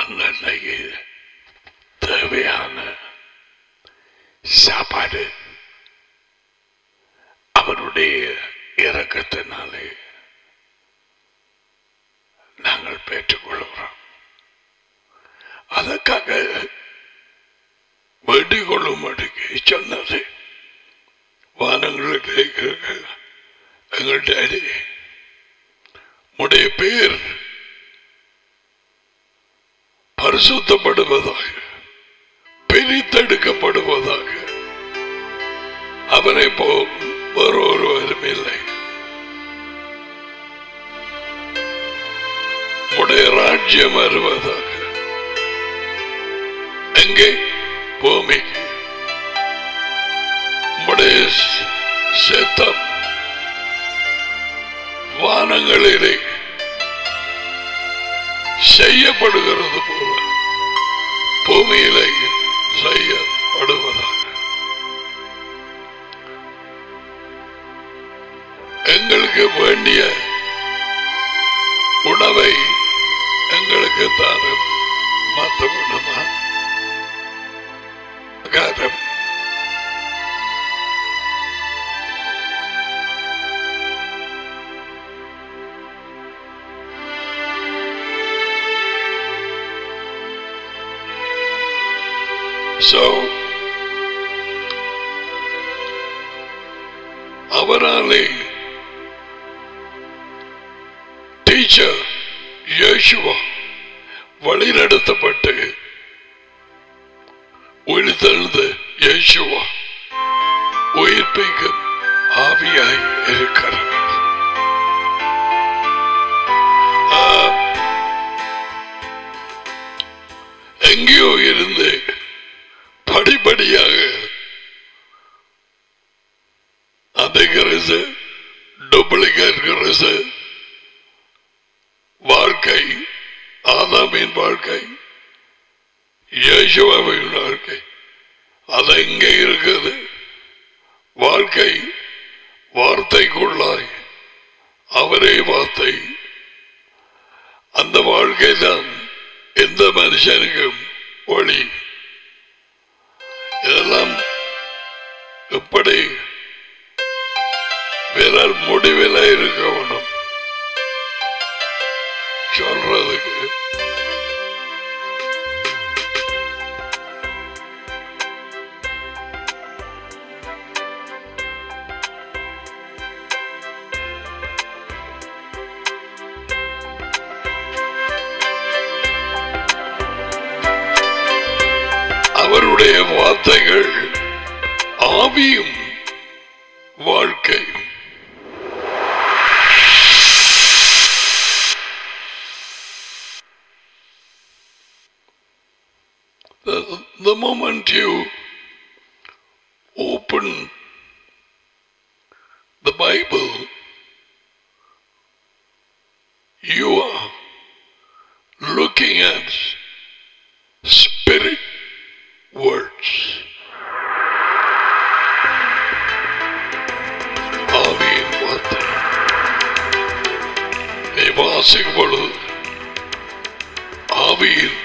அன்னைக்கு தேவையான சாப்பாடு அவருடைய இரக்கத்தினாலே நாங்கள் பெற்றுக்கொள்கிறோம் அதற்காக வேண்டிக் கொள்ளும்படிக்கு சொன்னது வானங்களுக்கு இருக்கிற எங்கள் டேடி உடைய பேர் பரிசுத்தப்படுவதாக பிரித்தெடுக்கப்படுவதாக அவரை போ வேறு ஒருவரும் இல்லை உடைய ராஜ்யம் வருவதாக எங்கே பூமிக்கு உடைய சேத்தம் வானங்களிலே செய்யப்படுகிறது போல பூமியிலே செய்யப்படுவதாக எங்களுக்கு வேண்டிய உணவை எங்களுக்கு தாரும் மாற்ற வேண்டுமா காரம் So, அவராலே டீச்சர் யேசுவா வழிநடத்தப்பட்டு உயிர்த்தெழுந்த யேசுவா உயிர்ப்பிக்கும் ஆவியாய் இருக்கிறார் ஆம். எங்கேயோ இருந்து படிப்படியாக அந்த கிரசு டூப்ளிகேட் கிரசு வாழ்க்கை ஆதாமின் வாழ்க்கை இயேசுவாவின் வாழ்க்கை அது எங்கே இருக்குது வாழ்க்கை வார்த்தைக்குள்ளாய் அவரே வார்த்தை அந்த வாழ்க்கை தான் எந்த மனுஷனுக்கும் ஒளி இதெல்லாம் எப்படி விரல் முடிவில் இருக்கணும் சொல்றதுக்கு அவருடைய வார்த்தைகள் ஆவியும் வாழ்க்கையும் The, the moment you open the Bible, you are looking at spirit words. ஆவியின் வார்த்தை நீ வாசிக்கும் பொழுது ஆவியின்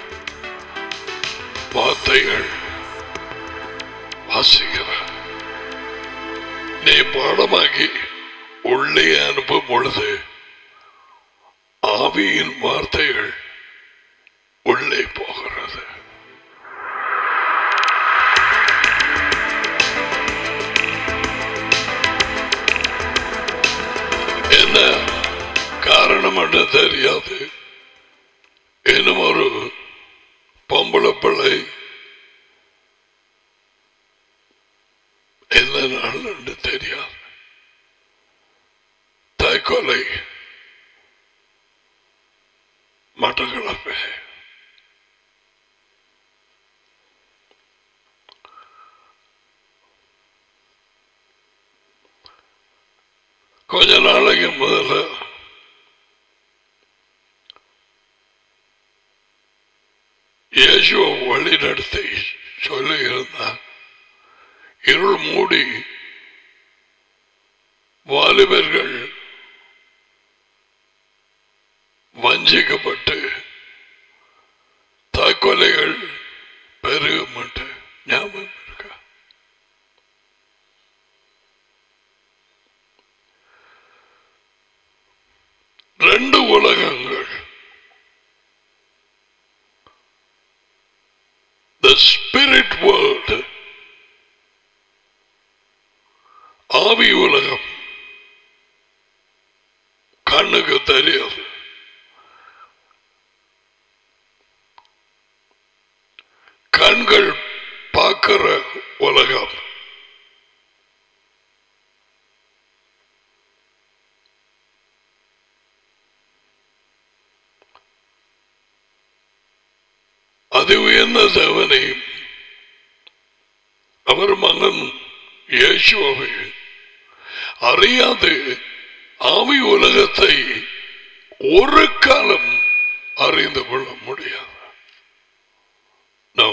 வார்த்தைகள் வாசிக்கிற நீ பாடமாக்கி உள்ளே அனுப்பும் பொழுது ஆவியின் வார்த்தைகள் உள்ளே போகிறது என்ன காரணம் என்று தெரியாது இன்னும் ஒரு பொம்பளை பிள்ளை எந்த நாள் என்று தெரியாது தற்கொலை மட்டக்களப்பு கொஞ்ச நாளைக்கு முதல்ல இயேசுவை வழி நடத்தி சொல்லி இருந்தார் இருள் மூடி வாலிபர்கள் வஞ்சிக்கப்பட்டு the spirit world ஆவி உலகம் கண்ணுக்கு தெரியாது கண்கள் பார்க்கிற உலகம் அது உயர்ந்த தேவனை அவர் மகன் இயேசுவை அறியாது ஆவி உலகத்தை ஒரு காலம் அறிந்து கொள்ள முடியாது No.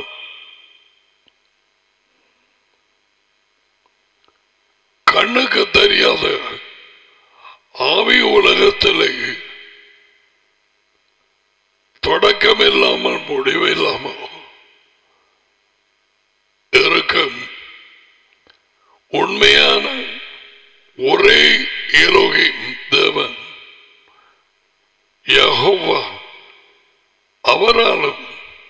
கண்ணுக்கு தெரியாத ஆவி உலகத்திலே தொடக்கம் இல்லாமல் முடிவு இல்லாமல் இருக்கும் உண்மையான ஒரே இலோகின் தேவன் யெகோவா அவராலும்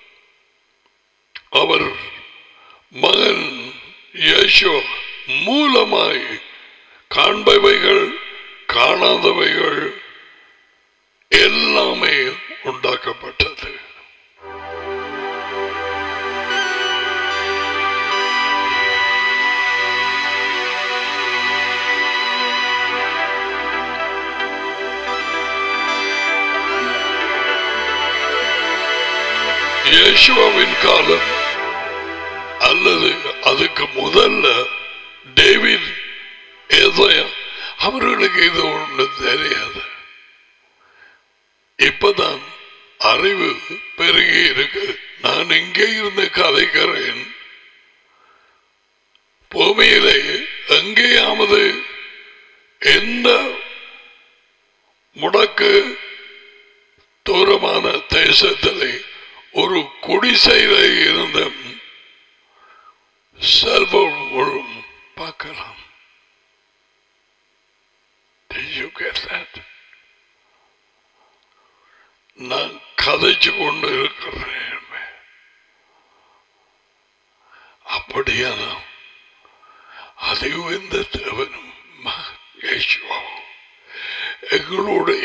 அவர் மகன் யேசு மூலமாய் காண்பவைகள் காணாதவைகள் எல்லாமே உண்டாக்கப்பட்டது இயேசுவாவின் காலம் அல்லது அதுக்கு முதல்ல டேவிட் ஏதோயா அவர்களுக்கு இது ஒன்று தெரியாது இப்பதான் அறிவு பெருகி இருக்கு நான் இங்கே இருந்து கதைக்கிறேன் பூமியிலே எங்கேயாவது எந்த முடக்கு தூரமான தேசத்திலே ஒரு குடிசையில இருந்த செல்வம் பார்க்கலாம் Did you get that? நான் கதைச்சு கொண்டு இருக்கிறேன் அப்படியான அதுவும் இந்த தேவனும் ம- இயேசுவும் எங்களுடைய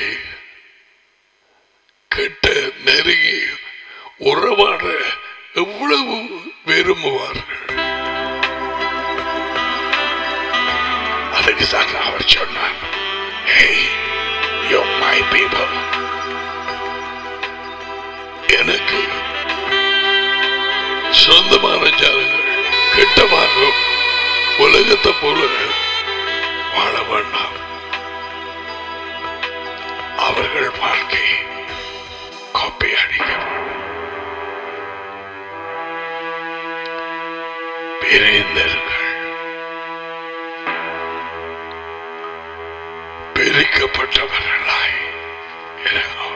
கிட்ட நெருங்கி உறவாட எவ்வளவு விரும்புவார்கள் அதுக்கு தான் அவர் சொன்னார் Hey, you're my people. எனக்கு சொந்தமான ஜனங்கள் கிட்டமாக உலகத்தை போல வாழ வேண்டாம் அவர்கள் வாழ்க்கை காப்பி அடிக்கும் பிரிந்திருங்கள் பிரிக்கப்பட்டவர்களாய் இருங்கள்.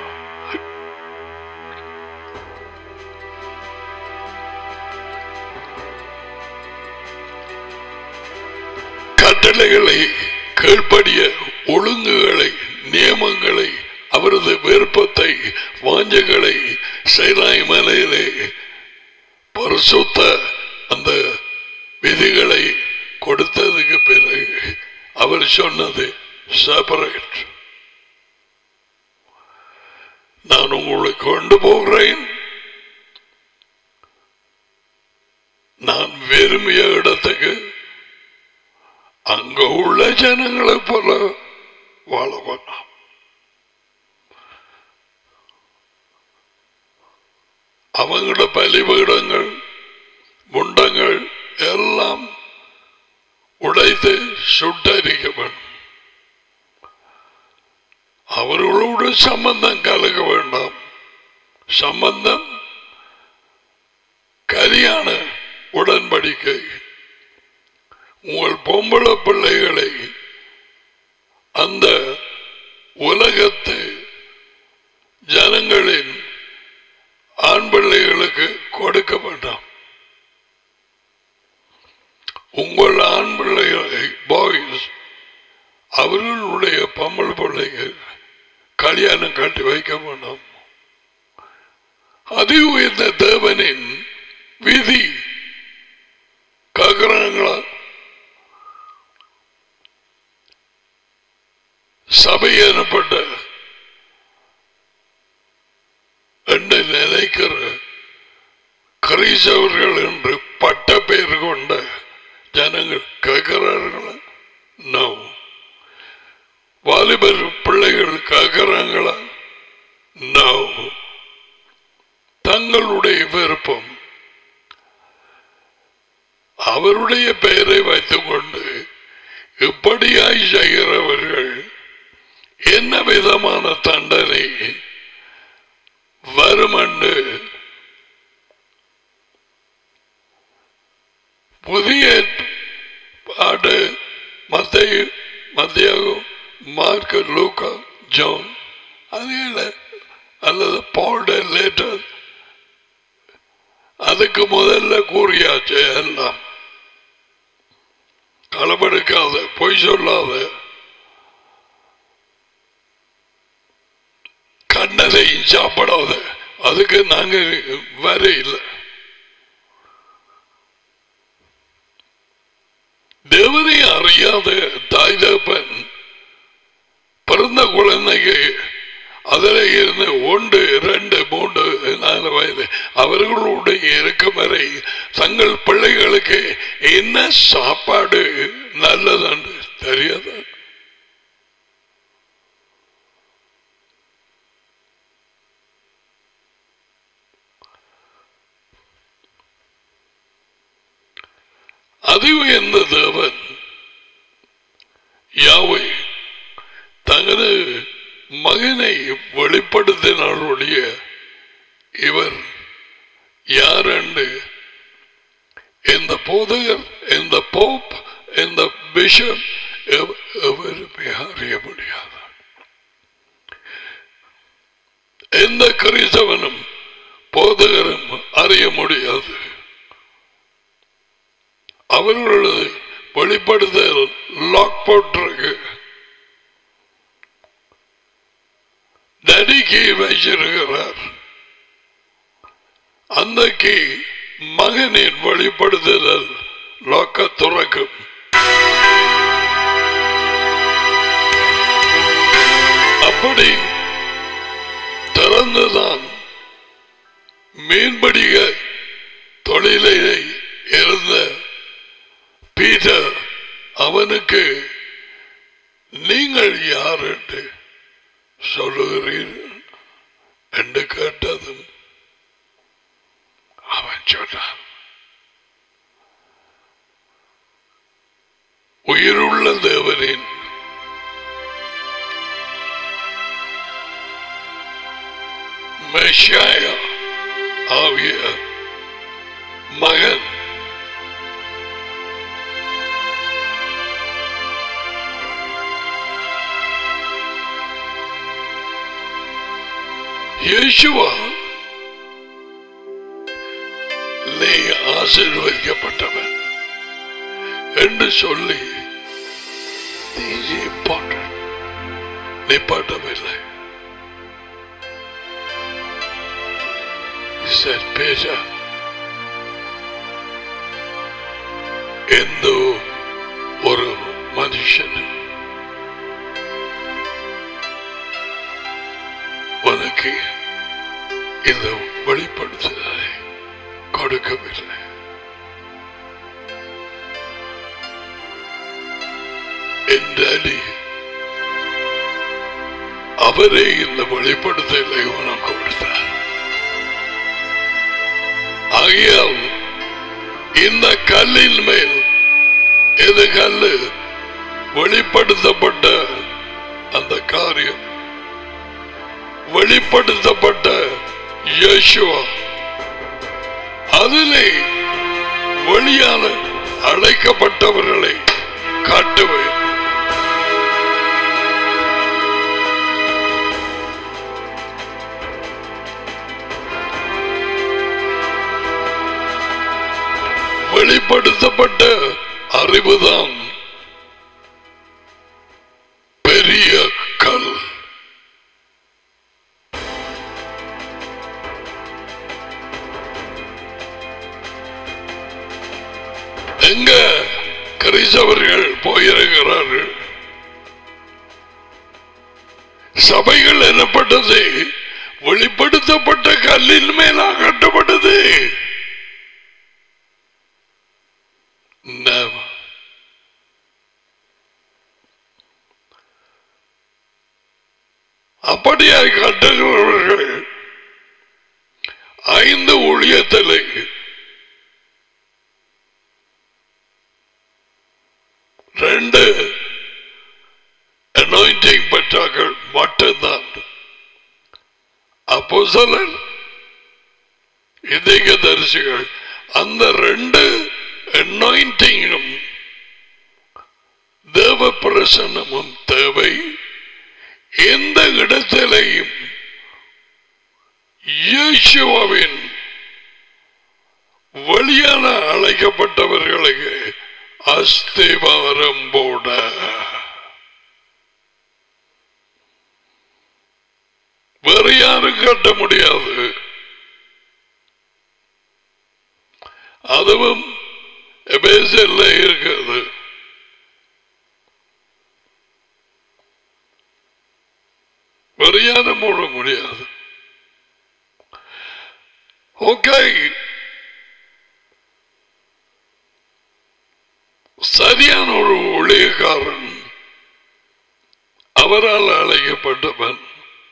கட்டளைகளை கீழ்ப்படிய ஒழுங்குகளை நியமங்களை அவரது விருப்பத்தை வாஞ்சங்களை சைலாய் மலையிலே பரிசுத்த அந்த விதிகளை கொடுத்ததுக்கு பிறகு அவர் சொன்னது செப்பரேட் நான் உங்களை கொண்டு போகிறேன் நான் விரும்பிய இடத்துக்கு அங்க உள்ள ஜனங்களை போல வாழ வேண்டாம் அவங்களோட பலிபீடங்கள் முண்டங்கள் எல்லாம் உடைத்து சுட்டரிக்க வேண்டும் அவர்களோடு சம்பந்தம் கலக்க வேண்டாம் சம்பந்தம் கரியான உடன்படிக்கை உங்கள் பொம்பளை பிள்ளைகளை அந்த உலகத்து ஜனங்களின் ஆண் பிள்ளைகளுக்கு கொடுக்க வேண்டாம் உங்கள் ஆண் பிள்ளைகளை பாய்ஸ் அவர்களுடைய பொம்பளை பிள்ளைகள் கல்யாணம் கட்டி வைக்க வேண்டாம் அது இந்த தேவனின் விதி கேட்கிறாங்களா சபை எனப்பட்ட என்று நினைக்கிற கிறிஸ்தவர்கள் என்று பட்ட பெயர் கொண்ட ஜனங்கள் கேட்கிறார்களா நோ வாலிபர் பிள்ளைகள் கேட்கிறாங்களா நோ தங்களுடைய விருப்பம் அவருடைய பெயரை வைத்துக் கொண்டு இப்படியாய் செய்கிறவர்கள் என்ன விதமான தண்டனை வரும் என்று புதிய பாடு மத்திய மத்தியாகும் மார்க் லூக்கா ஜோன் அது அல்லது பால்ட லேட்டர் அதுக்கு முதல்ல கூறியாச்சு எல்லாம் களமெடுக்காத பொய் சொல்லாத கண்ணதையும் சாப்பிடாத அதுக்கு நாங்க வர இல்லை தேவனை அறியாத தாய் தகப்பன் பிறந்த குழந்தைக்கு அதில் இருந்து ஒன்று ரெண்டு மூன்று நாலு வயது அவர்களுடைய இருக்கும் வரை தங்கள் பிள்ளைகளுக்கு என்ன சாப்பாடு நல்லதுன்னு தெரியாது அதுவும் எந்த தேவன் யாவை தனது மகனை வெளிப்படுத்தினாருடைய இவர் யார் என்று இந்த போதகர் இந்த போப் இந்த பிஷப் எவருமே அறிய முடியாது எந்த கிறிஸ்தவனும் போதகரும் அறிய முடியாது அவர்களது வெளிப்படுத்தல் லாக் போட்டிருக்கு நடிக்கை வச்சிருக்கிறார் அந்த கீ மகனின் வெளிப்படுத்துதல் லோக்க துறக்கும் அப்படி திறந்துதான் மீன்பிடிக தொழிலை இருந்த பீட்டர் அவனுக்கு நீங்கள் யார் என்று சொல்லுகிறீர்கள் என்று கேட்டதும் அவன் சொன்னான் உயிருள்ள தேவனின் மெஷாய ஆகிய மகன் இயேசுவா நீ ஆசீர்வதிக்கப்பட்டவன் என்று சொல்லி நிப்பாட்டவில்லை said Peter எந்த ஒரு மனுஷனும் உனக்கு இந்த வெளிப்படுத்துதலை கொடுக்கவில்லை என்றாலே அவரே இந்த வெளிப்படுத்தலை உனக்கு கொடுத்தார் ஆகையால் இந்த கல்லின் மேல் எது கல்லு வெளிப்படுத்தப்பட்ட அந்த காரியம் வெளிப்படுத்தப்பட்ட இயேசுவா அதிலே வெளியான அழைக்கப்பட்டவர்களை காட்டுவேன் வெளிப்படுத்தப்பட்ட அறிவுதான் பெரிய கல் எங்க கிறிஸ்தவர்கள் போயிருக்கிறார்கள் சபைகள் எனப்பட்டது வெளிப்படுத்தப்பட்ட கல்லின் மேலா கட்டப்பட்டது Never. அப்படியாய் கட்டுகிறவர்கள் ஐந்து ஊழியத்திலே ரெண்டு அனாயிண்டிங் பெற்றார்கள் மட்டும்தான் அப்போ சிலர் இதய தரிசிகள் அந்த ரெண்டு அனாயிண்டிங்கும் தேவ பிரசன்னமும் தேவை எந்த இடத்திலேயும் இயேசுவின் வழியான அழைக்கப்பட்டவர்களுக்கு அஸ்திவாரம் போட வேறு யாரும் கட்ட முடியாது அதுவும் எபேசியல்ல இருக்குது வேறு யாரும் போட முடியாது ஓகே சரியான ஒரு ஊழியக்காரன் அவரால் அழைக்கப்பட்டவன்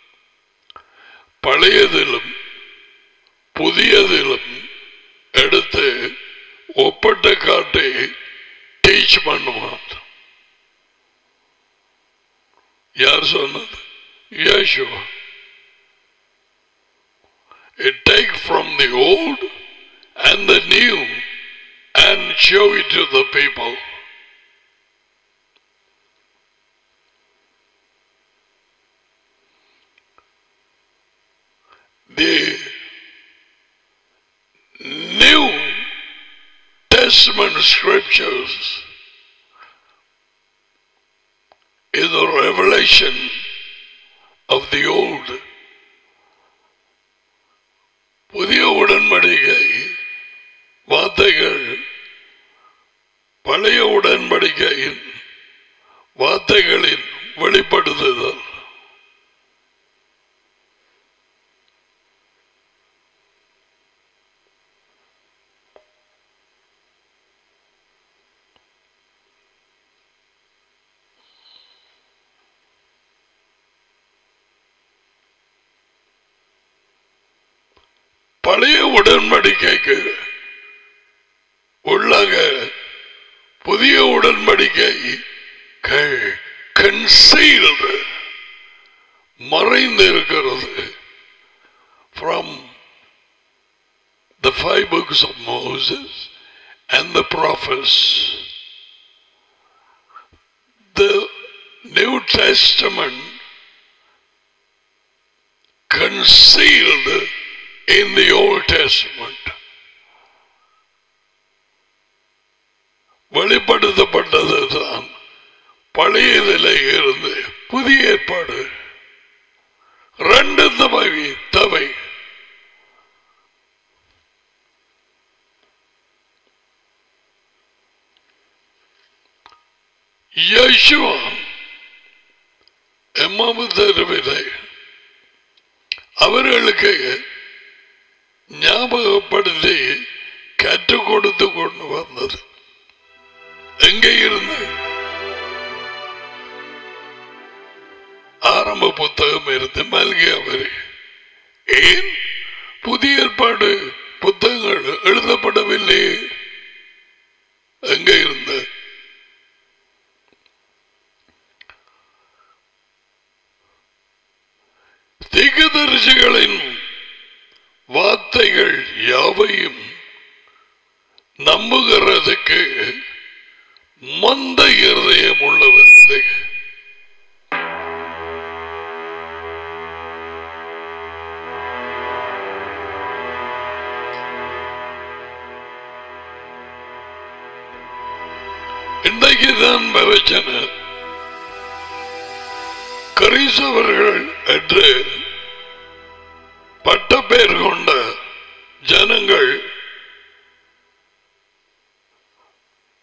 பழையதிலும் புதியதிலும் எடுத்து ஒப்பட்ட காட்டை டீச் பண்ணுவான் யார் சொன்னது Yeshua. It take from the old and the new and show it to the people. The New Testament scriptures is a revelation of the old. புதிய உடன்படிக்கை வார்த்தைகள் பழைய உடன்படிக்கையின் வார்த்தைகளின் வெளிப்படுத்துதல் பழைய உடன்படிக்கைக்கு உள்ளாக புதிய உடன்படிக்கை கன்சீல்டு மறைந்து இருக்கிறது from the five books of Moses and the prophets. The New Testament concealed in the Old Testament. வெளிப்படுத்தப்பட்டது தான் பழையதிலே இருந்து புதிய ஏற்பாடு ரெண்டு தவை தவை யேசுவா எம்மாவு தெருவிலே அவர்களுக்கு ஞாபகப்படுத்தி கற்றுக் கொடுத்து கொண்டு வந்தது எங்கே இருந்து ஆரம்ப புத்தகம் இருந்து மல்கி அவரு ஏன் புதிய ஏற்பாடு புத்தகங்கள் எழுதப்படவில்லை எங்க இருந்து திகதரிசிகளின் வார்த்தைகள் யாவையும் நம்புகிறதுக்கு மந்த இருதயம் உள்ளவர்கள் இன்றைக்கு தான் பிரச்சனை கிறிஸ்தவர்கள் என்று பட்ட பேர் கொண்ட ஜனங்கள்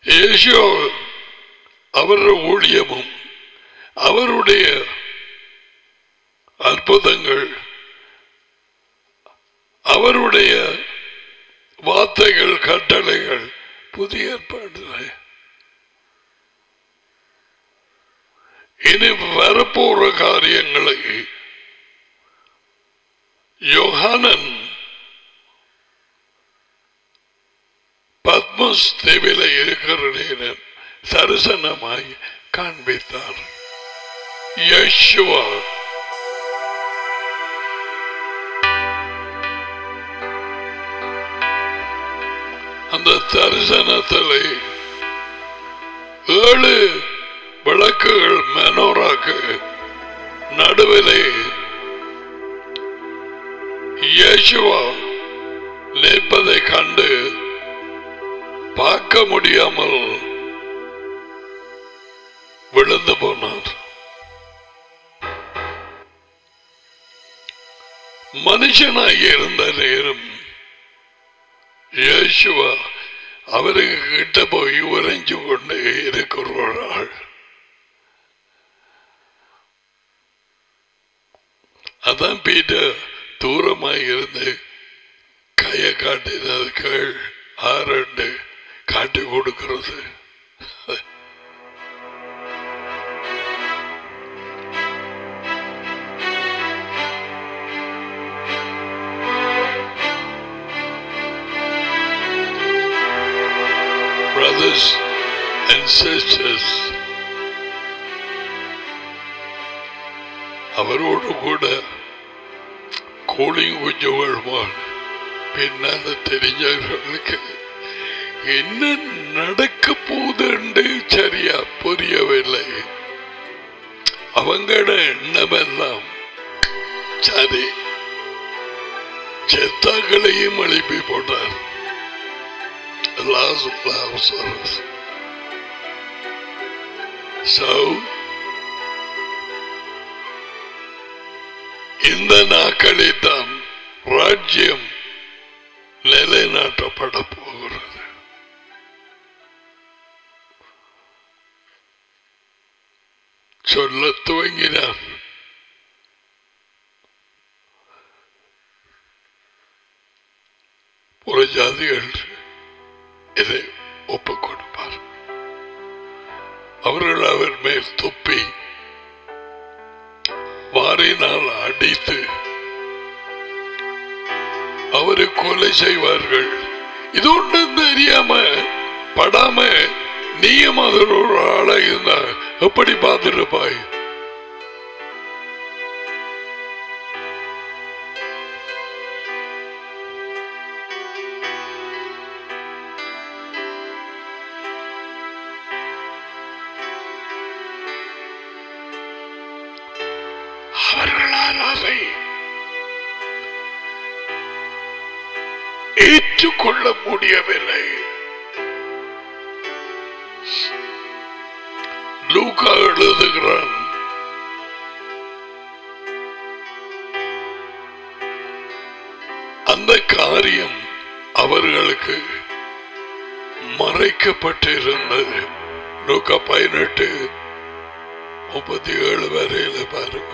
இயேசு அவருடைய ஊழியமும் அவருடைய அற்புதங்கள் அவருடைய வார்த்தைகள் கட்டளைகள் புதிய ஏற்பாடுல இனி வரப்போற காரியங்களை யோகானன் பத்மஸ் தீவில இருக்கிற நேரம் தரிசனமாய் காண்பித்தார் யேசுவா அந்த தரிசனத்திலே ஏழு விளக்குகள் மெனோராக்கு நடுவிலே இயேசுவா நிற்பதை கண்டு பார்க்க முடியாமல் விழுந்து போனார் மனுஷனாகி இருந்த நேரம் இயேசுவா அவருக்கு கிட்ட போய் உறைஞ்சு கொண்டு இருக்கிற ஒரு ஆள் அதான் பீட்டர் தூரமாக இருந்து கையை காட்டினது கீழ் ஆரண்டு காட்டி கொடுக்கிறது brothers and sisters அவரோடு கூட கூலிங் குஞ்சு வாழ்வான் பின்னால தெரிஞ்சவர்களுக்கு என்ன நடக்க போகுதுன்னு சரியா புரியவில்லை அவங்கள எண்ணமெல்லாம் சரி செத்தாக்களையும் எழுப்பி போட்டார் Lazarus. Lazarus. So, இந்த நாட்களில் தான் ராஜ்யம் நிலைநாட்டப்பட போகிறது சொல்ல துவங்கினார் ஒரு ஜாதிகள் இதை ஒப்புக் கொடுப்பார் அவர்கள் அவர் மேல் துப்பி வாரினால் அடித்து அவரை கொலை செய்வார்கள் இது ஒன்றும் தெரியாம படாம நீயும் அதில் ஒரு ஆளா இருந்தா எப்படி பார்த்துருப்பாய் அவர்களால் அதை ஏற்றுக்கொள்ள முடியவில்லை லூக்கா எழுதுகிறான் அந்த காரியம் அவர்களுக்கு மறைக்கப்பட்டிருந்தது லூக்கா பதினெட்டு முப்பத்தி ஏழு வரையில பாருங்க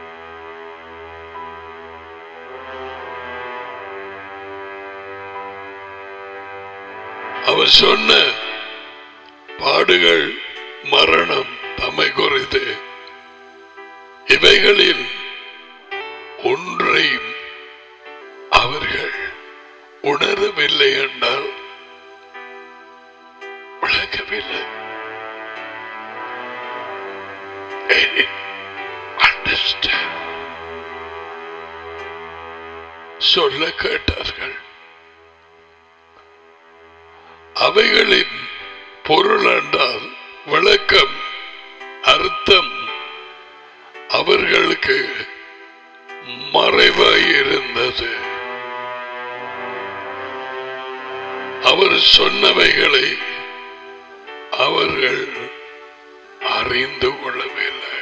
அவர் சொன்ன பாடுகள் மரணம் தம்மை குறித்து இவைகளில் ஒன்றையும் அவர்கள் உணரவில்லை என்றால் விளக்கவில்லை They didn't understand. சொல்ல கேட்டார்கள் அவைகளின் பொருள் என்றால் விளக்கம் அர்த்தம் அவர்களுக்கு மறைவாய் இருந்தது அவர் சொன்னவைகளை அவர்கள் அறிந்து கொள்ளவில்லை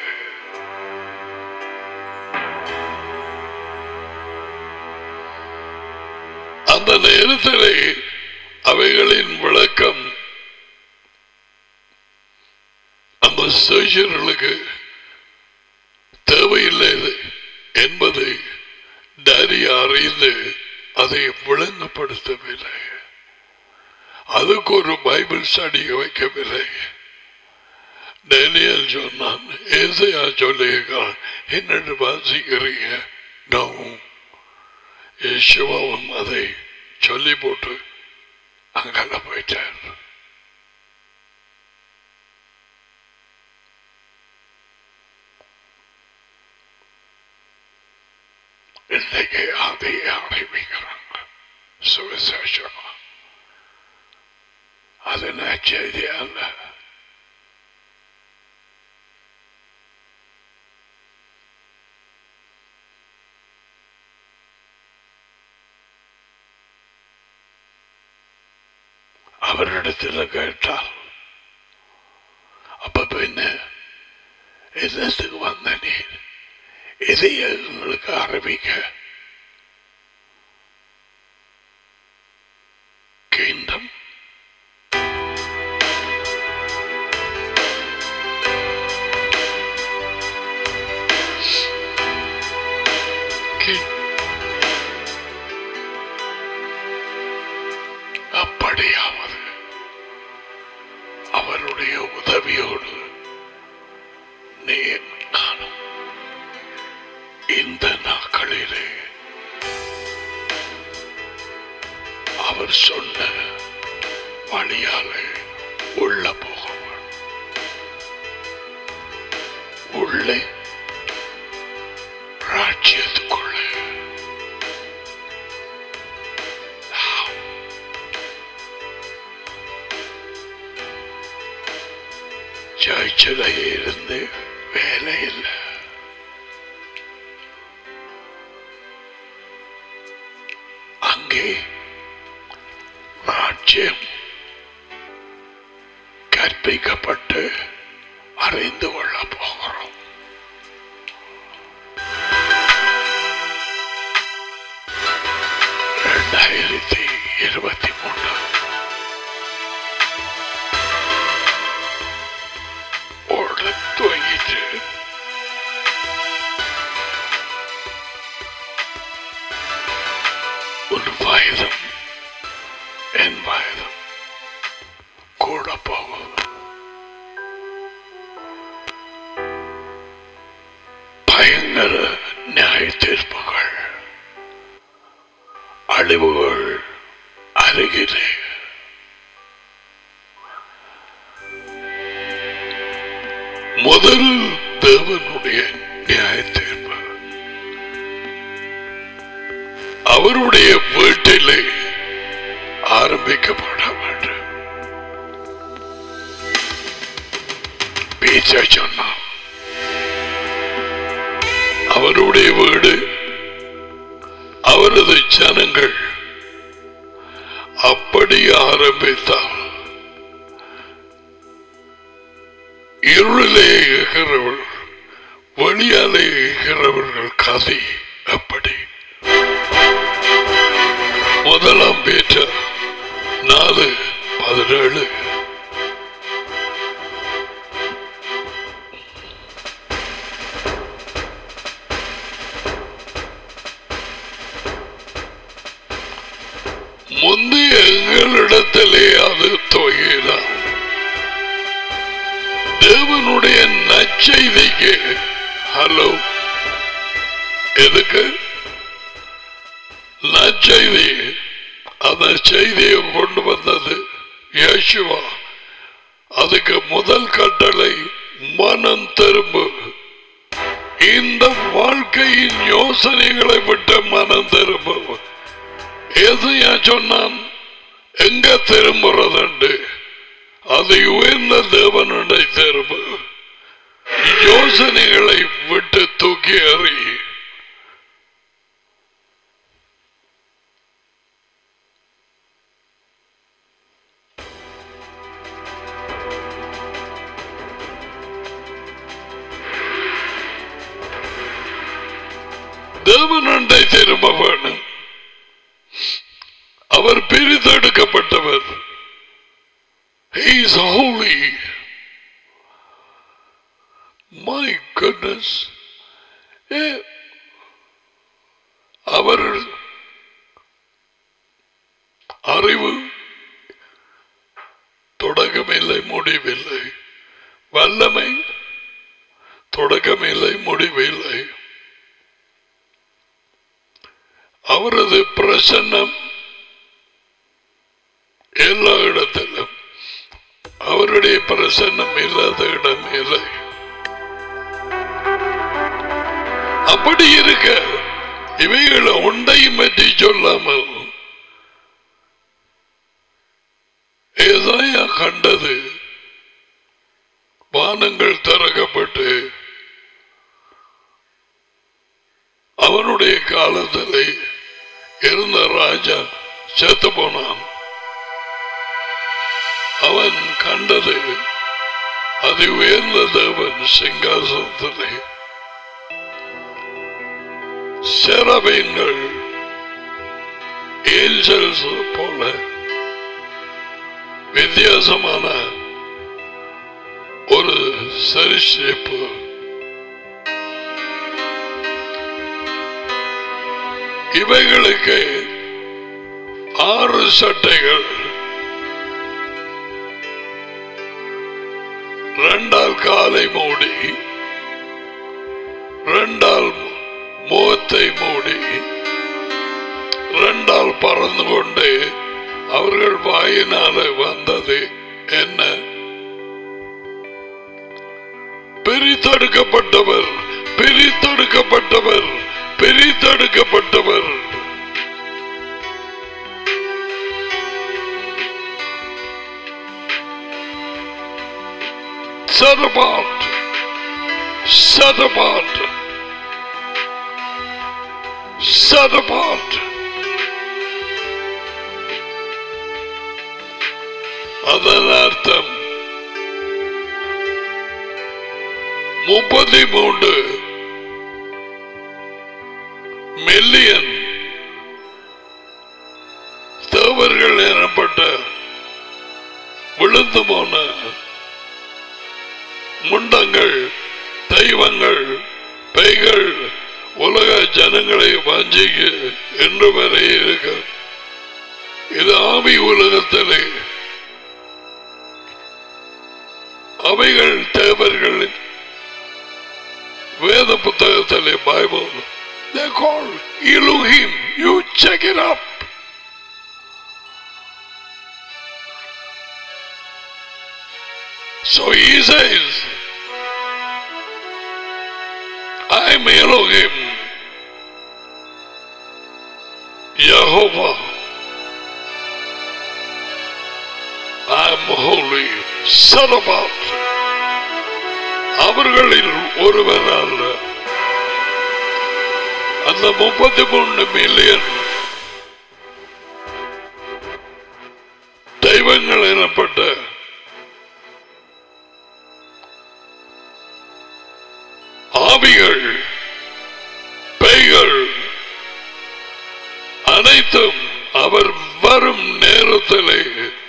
அந்த நேரத்திலே அவைகளின் விளக்கம் சேஷர்களுக்கு தேவையில்லை இது என்பதை டேரி அறிந்து அதை விளங்கப்படுத்தவில்லை அதுக்கு ஒரு பைபிள் ஸ்டடி வைக்கவில்லை டேனியல் சொன்னான் ஏசையா சொல்லியிருக்கான் என்னென்று வாசிக்கிறீங்க நான் யேசுவாவும் அதை சொல்லி போட்டு அங்கால போயிட்டார் இன்னைக்கு அதை ஆரம்பிக்கிறாங்க சுவிசேஷம் அது நச்செய்தி அல்ல அவரிடத்தில் கேட்டால் அப்ப பின்ன என்னத்துக்கு வந்த நீர் இதை எங்களுக்கு ஆரம்பிக்க kingdom King. அப்படியாவது அவருடைய உதவியோடு நீ நானும் இந்த நாட்களிலே அவர் சொன்ன வழியாலே உள்ள போகவன் உள்ளே ராஜ்யத்துக்குள்ளே நாம் சர்ச்சில் இருந்து வேலை இல்லை அங்கே ராஜ்யம் கற்பிக்கப்பட்டு அறிந்து கொள்ள போகிறோம் இரண்டாயிரத்தி இருபத்தி மூணு ஓட துவங்கிட்டு ஒரு வயதும் என் வயதும் கூட போகும் பயங்கர நியாய தீர்ப்புகள் அழிவுகள் அருகிலே முதல் தேவனுடைய நியாய தீர்ப்பு அவருடைய வீட்டிலே ஆரம்பிக்கப்பட வேண்டும் பேச்ச சொன்னான் அவருடைய வீடு அவரது ஜனங்கள் அப்படி ஆரம்பித்தால் இருளிலே இருக்கிறவர்கள் வெளியாலே இருக்கிறவர்கள் கதை அப்படி முதலாம் பேச்ச நாலு பதினேழு முந்தைய எங்களிடத்திலே அது தொகையிலாம் தேவனுடைய நற்செய்திக்கு ஹலோ எதுக்கு நற்செய்தி அந்த செய்தியை கொண்டு வந்தது யேசுவா அதுக்கு முதல் கட்டளை மனம் திரும்பு இந்த வாழ்க்கையின் யோசனைகளை விட்டு மனம் திரும்பு எது ஏன் சொன்னான் எங்க திரும்புறதுண்டு அது உயர்ந்த தேவனுடைய திரும்பு யோசனைகளை விட்டு தூக்கி எறி தேவனுண்டை திரும்ப வேணும் அவர் பிரித்தெடுக்கப்பட்டவர் He is holy. அறிவு தொடக்கமில்லை முடிவில்லை வல்லமை தொடக்கமில்லை முடிவில்லை அவரது பிரசன்னம் எல்லா இடத்திலும் அவருடைய பிரசன்னம் இல்லாத இடம் இல்லை அப்படி இருக்க இவைகளை ஒன்றையும் பற்றி சொல்லாமல் ஏதாயா கண்டது வானங்கள் திறக்கப்பட்டு அவனுடைய காலத்தில் இருந்த ராஜா செத்து போனான் அவன் கண்டது அது உயர்ந்த தேவன் சிங்காசனத்திலே செரபீன்கள் ஏஞ்சல்ஸ் போல வித்தியாசமான ஒரு சரிசிப்பு இவைகளுக்கு ஆறு சட்டைகள் ரெண்டால் காலை மூடி ரெண்டால் முகத்தை மூடி ரெண்டால் பறந்து கொண்டு அவர்கள் வாயினால வந்தது என்ன பிரித்தெடுக்கப்பட்டவர் பிரித்தெடுக்கப்பட்டவர் பிரித்தெடுக்கப்பட்டவர் set apart, set apart, set apart. அதன் அர்த்தம் முப்பத்தி மூன்று மில்லியன் தேவர்கள் எனப்பட்ட விழுந்து போன முண்டங்கள் தெய்வங்கள் பெய்கள் உலக ஜனங்களை வஞ்சிக்கு என்று வரை இருக்க இது ஆவி உலகத்திலே அவைகள் தேவர்கள் வேத புத்தகத்திலே Bible they call Elohim you check it up So he says, I'm Elohim, Jehovah. I'm holy, set apart. அவர்களில் ஒருவர் அல்ல அந்த முப்பத்தி மூணு மில்லியன் தெய்வங்கள் எனப்பட்ட ஆவிகள் பேய்கள் அனைத்தும் அவர் வரும் நேரத்திலே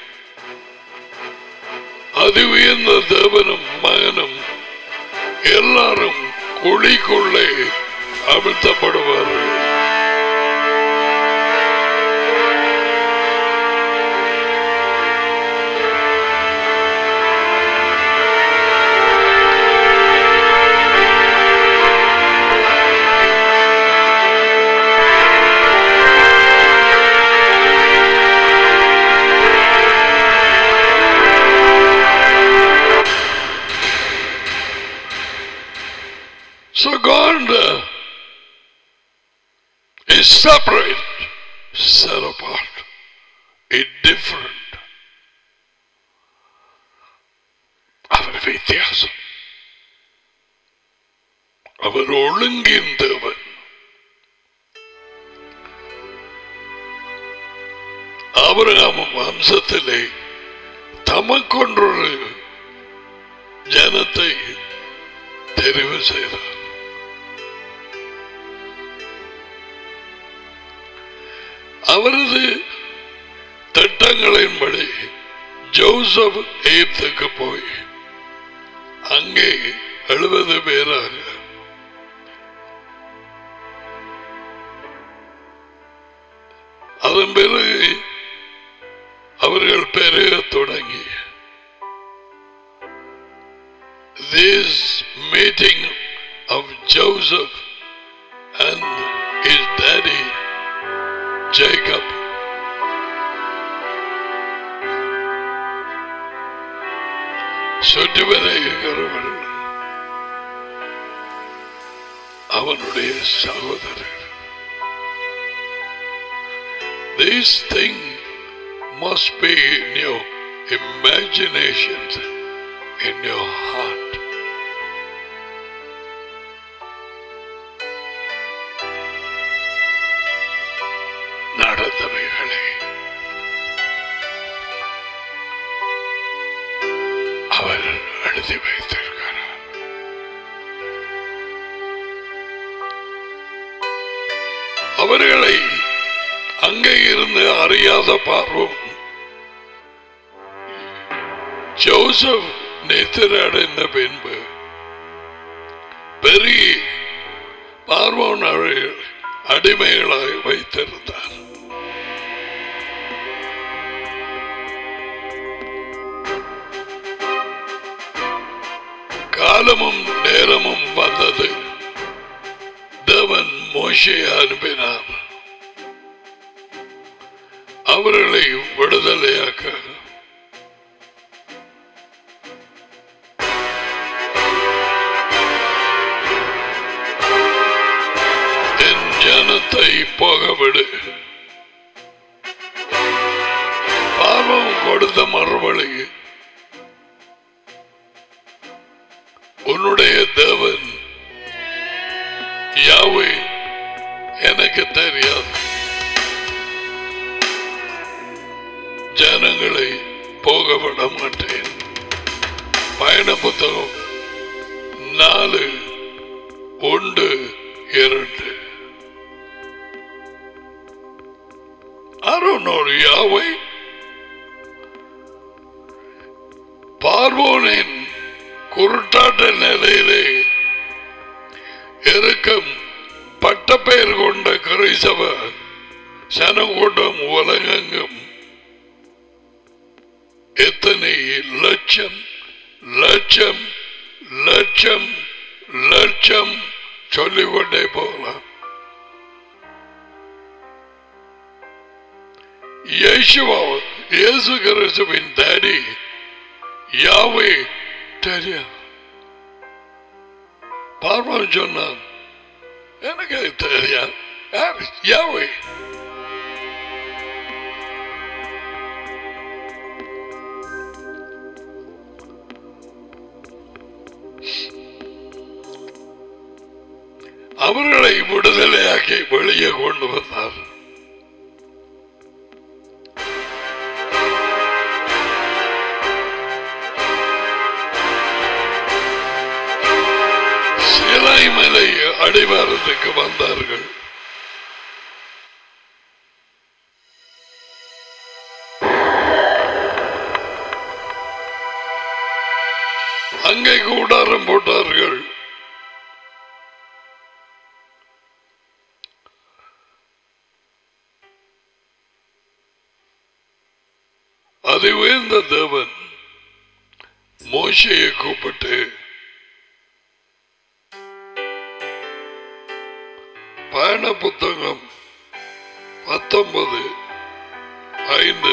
அது உயர்ந்த தேவனும் மகனும் எல்லாரும் குழிக்குள்ளே அழுத்தப்படுவார்கள் So God uh, is separate, set apart, is different. அவர் வித்தியாசம் அவர் ஒழுங்கின் தேவன் ஆபிரகாம் வம்சத்திலே தமக்கொன்றொரு ஜனத்தை தெரிவு செய்தார் அவரது திட்டங்களின்படி ஜோசப் எய்ப்துக்கு போய் அங்கே எழுபது பேராக அதன் பிறகு தொடங்கி this meeting of Joseph and his daddy Jacob சுற்றி வர இருக்கிறவர்கள் அவனுடைய சகோதரர் This thing must be in your imaginations, in your heart. நடந்தவைகளை அவர் எழுதி வைத்திருக்கிறார் அவர்களை அங்கே இருந்து அறியாத பார்வம் ஜோசப் நித்திரடைந்த பின்பு பெரிய பார்வோன் அவர்கள் அடிமைகளாக வைத்திருந்தார் காலமும் நேரமும் வந்தது தேவன் மோசையை அனுப்பினார் அவர்களை விடுதலையாக்க என் ஜனத்தை போகவிடு பாவம் கொடுத்த மறுபடி உன்னுடைய தேவன் யாவை எனக்கு தெரியாது ஜனங்களை போக விட மாட்டேன் பயண புத்தகம் நாலு ஒன்று இரண்டு அருணோர் யாவை பார்வோனின் குருட்டாட்ட நிலையிலே இருக்கும் பட்டப்பெயர் கொண்ட கிரைசவ சனக்கூட்டம் உலகெங்கும் எத்தனை லட்சம் லட்சம் லட்சம் லட்சம் சொல்லிக்கொண்டே போகலாம் இயேசுவா இயேசு கிறிஸ்துவின் டாடி யாவே தெரியும் பார்வன் சொன்னான் எனக்கு அது தெரியாது யார் யாவே அவர்களை விடுதலையாக்கி வெளியே கொண்டு வந்தார் சிலை மலை அடிவாரத்துக்கு வந்தார்கள் அங்கே கூடாரம் போட்டார்கள் அது உயர்ந்த தேவன் மோசையை கூப்பிட்டு பயண புத்தகம் பத்தொன்பது ஐந்து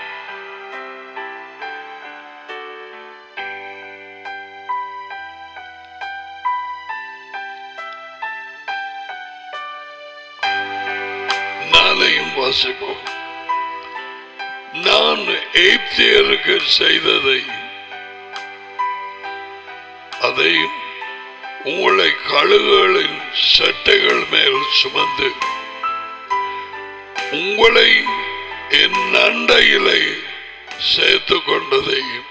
நாளையும் வாசிப்போம் நான் எய்ப்தியருக்கு செய்ததை அதை உங்களை கழுகுகளின் சட்டைகள் மேல் சுமந்து உங்களை என் அண்டையிலே சேர்த்து கொண்டதையும்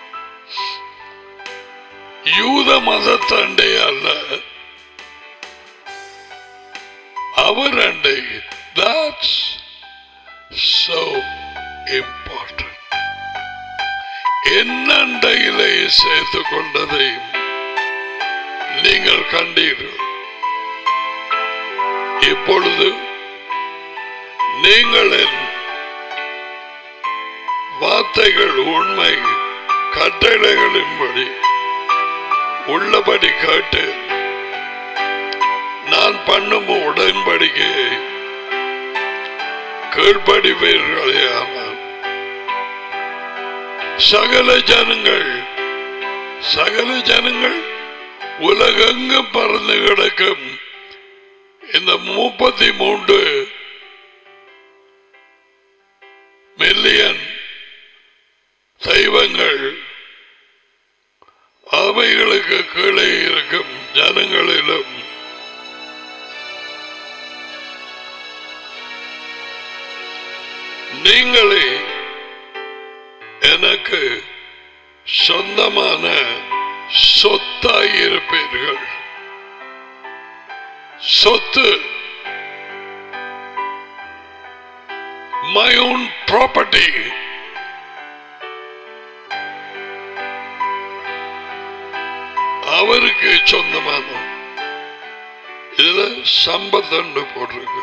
யூத மதத்தண்டை அல்ல அவர் அண்டை that's so important என் அண்டையிலே சேர்த்து கொண்டதையும் நீங்கள் கண்டீர்கள் இப்பொழுது நீங்கள் என் வார்த்தைகள் உண்மை கட்டளைகளின்படி உள்ளபடி கேட்டு நான் பண்ணும் உடன்படிக்கையை கீழ்ப்படிப்பீர்களே ஆனால் சகல ஜனங்கள் சகல ஜனங்கள் உலகெங்கும் பறந்து கிடக்கும் இந்த முப்பத்தி மூன்று மில்லியன் தெய்வங்கள் அவைகளுக்கு கீழே இருக்கும் ஜனங்களிலும் நீங்களே எனக்கு சொந்தமான சொத்தாயிருப்பீர்கள் சொத்து my own property அவருக்கு சொந்தமான இதுல சம்பத்தண்டு போட்டிருக்கு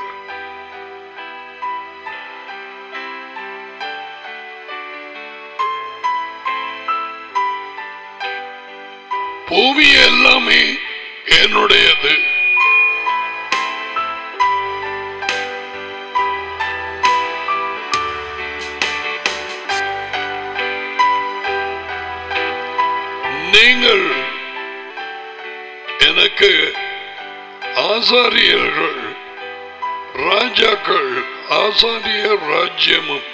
பூமி எல்லாமே என்னுடையது நீங்கள் எனக்கு ஆசாரியர்கள் ராஜாக்கள் ஆசாரிய ராஜ்யமும்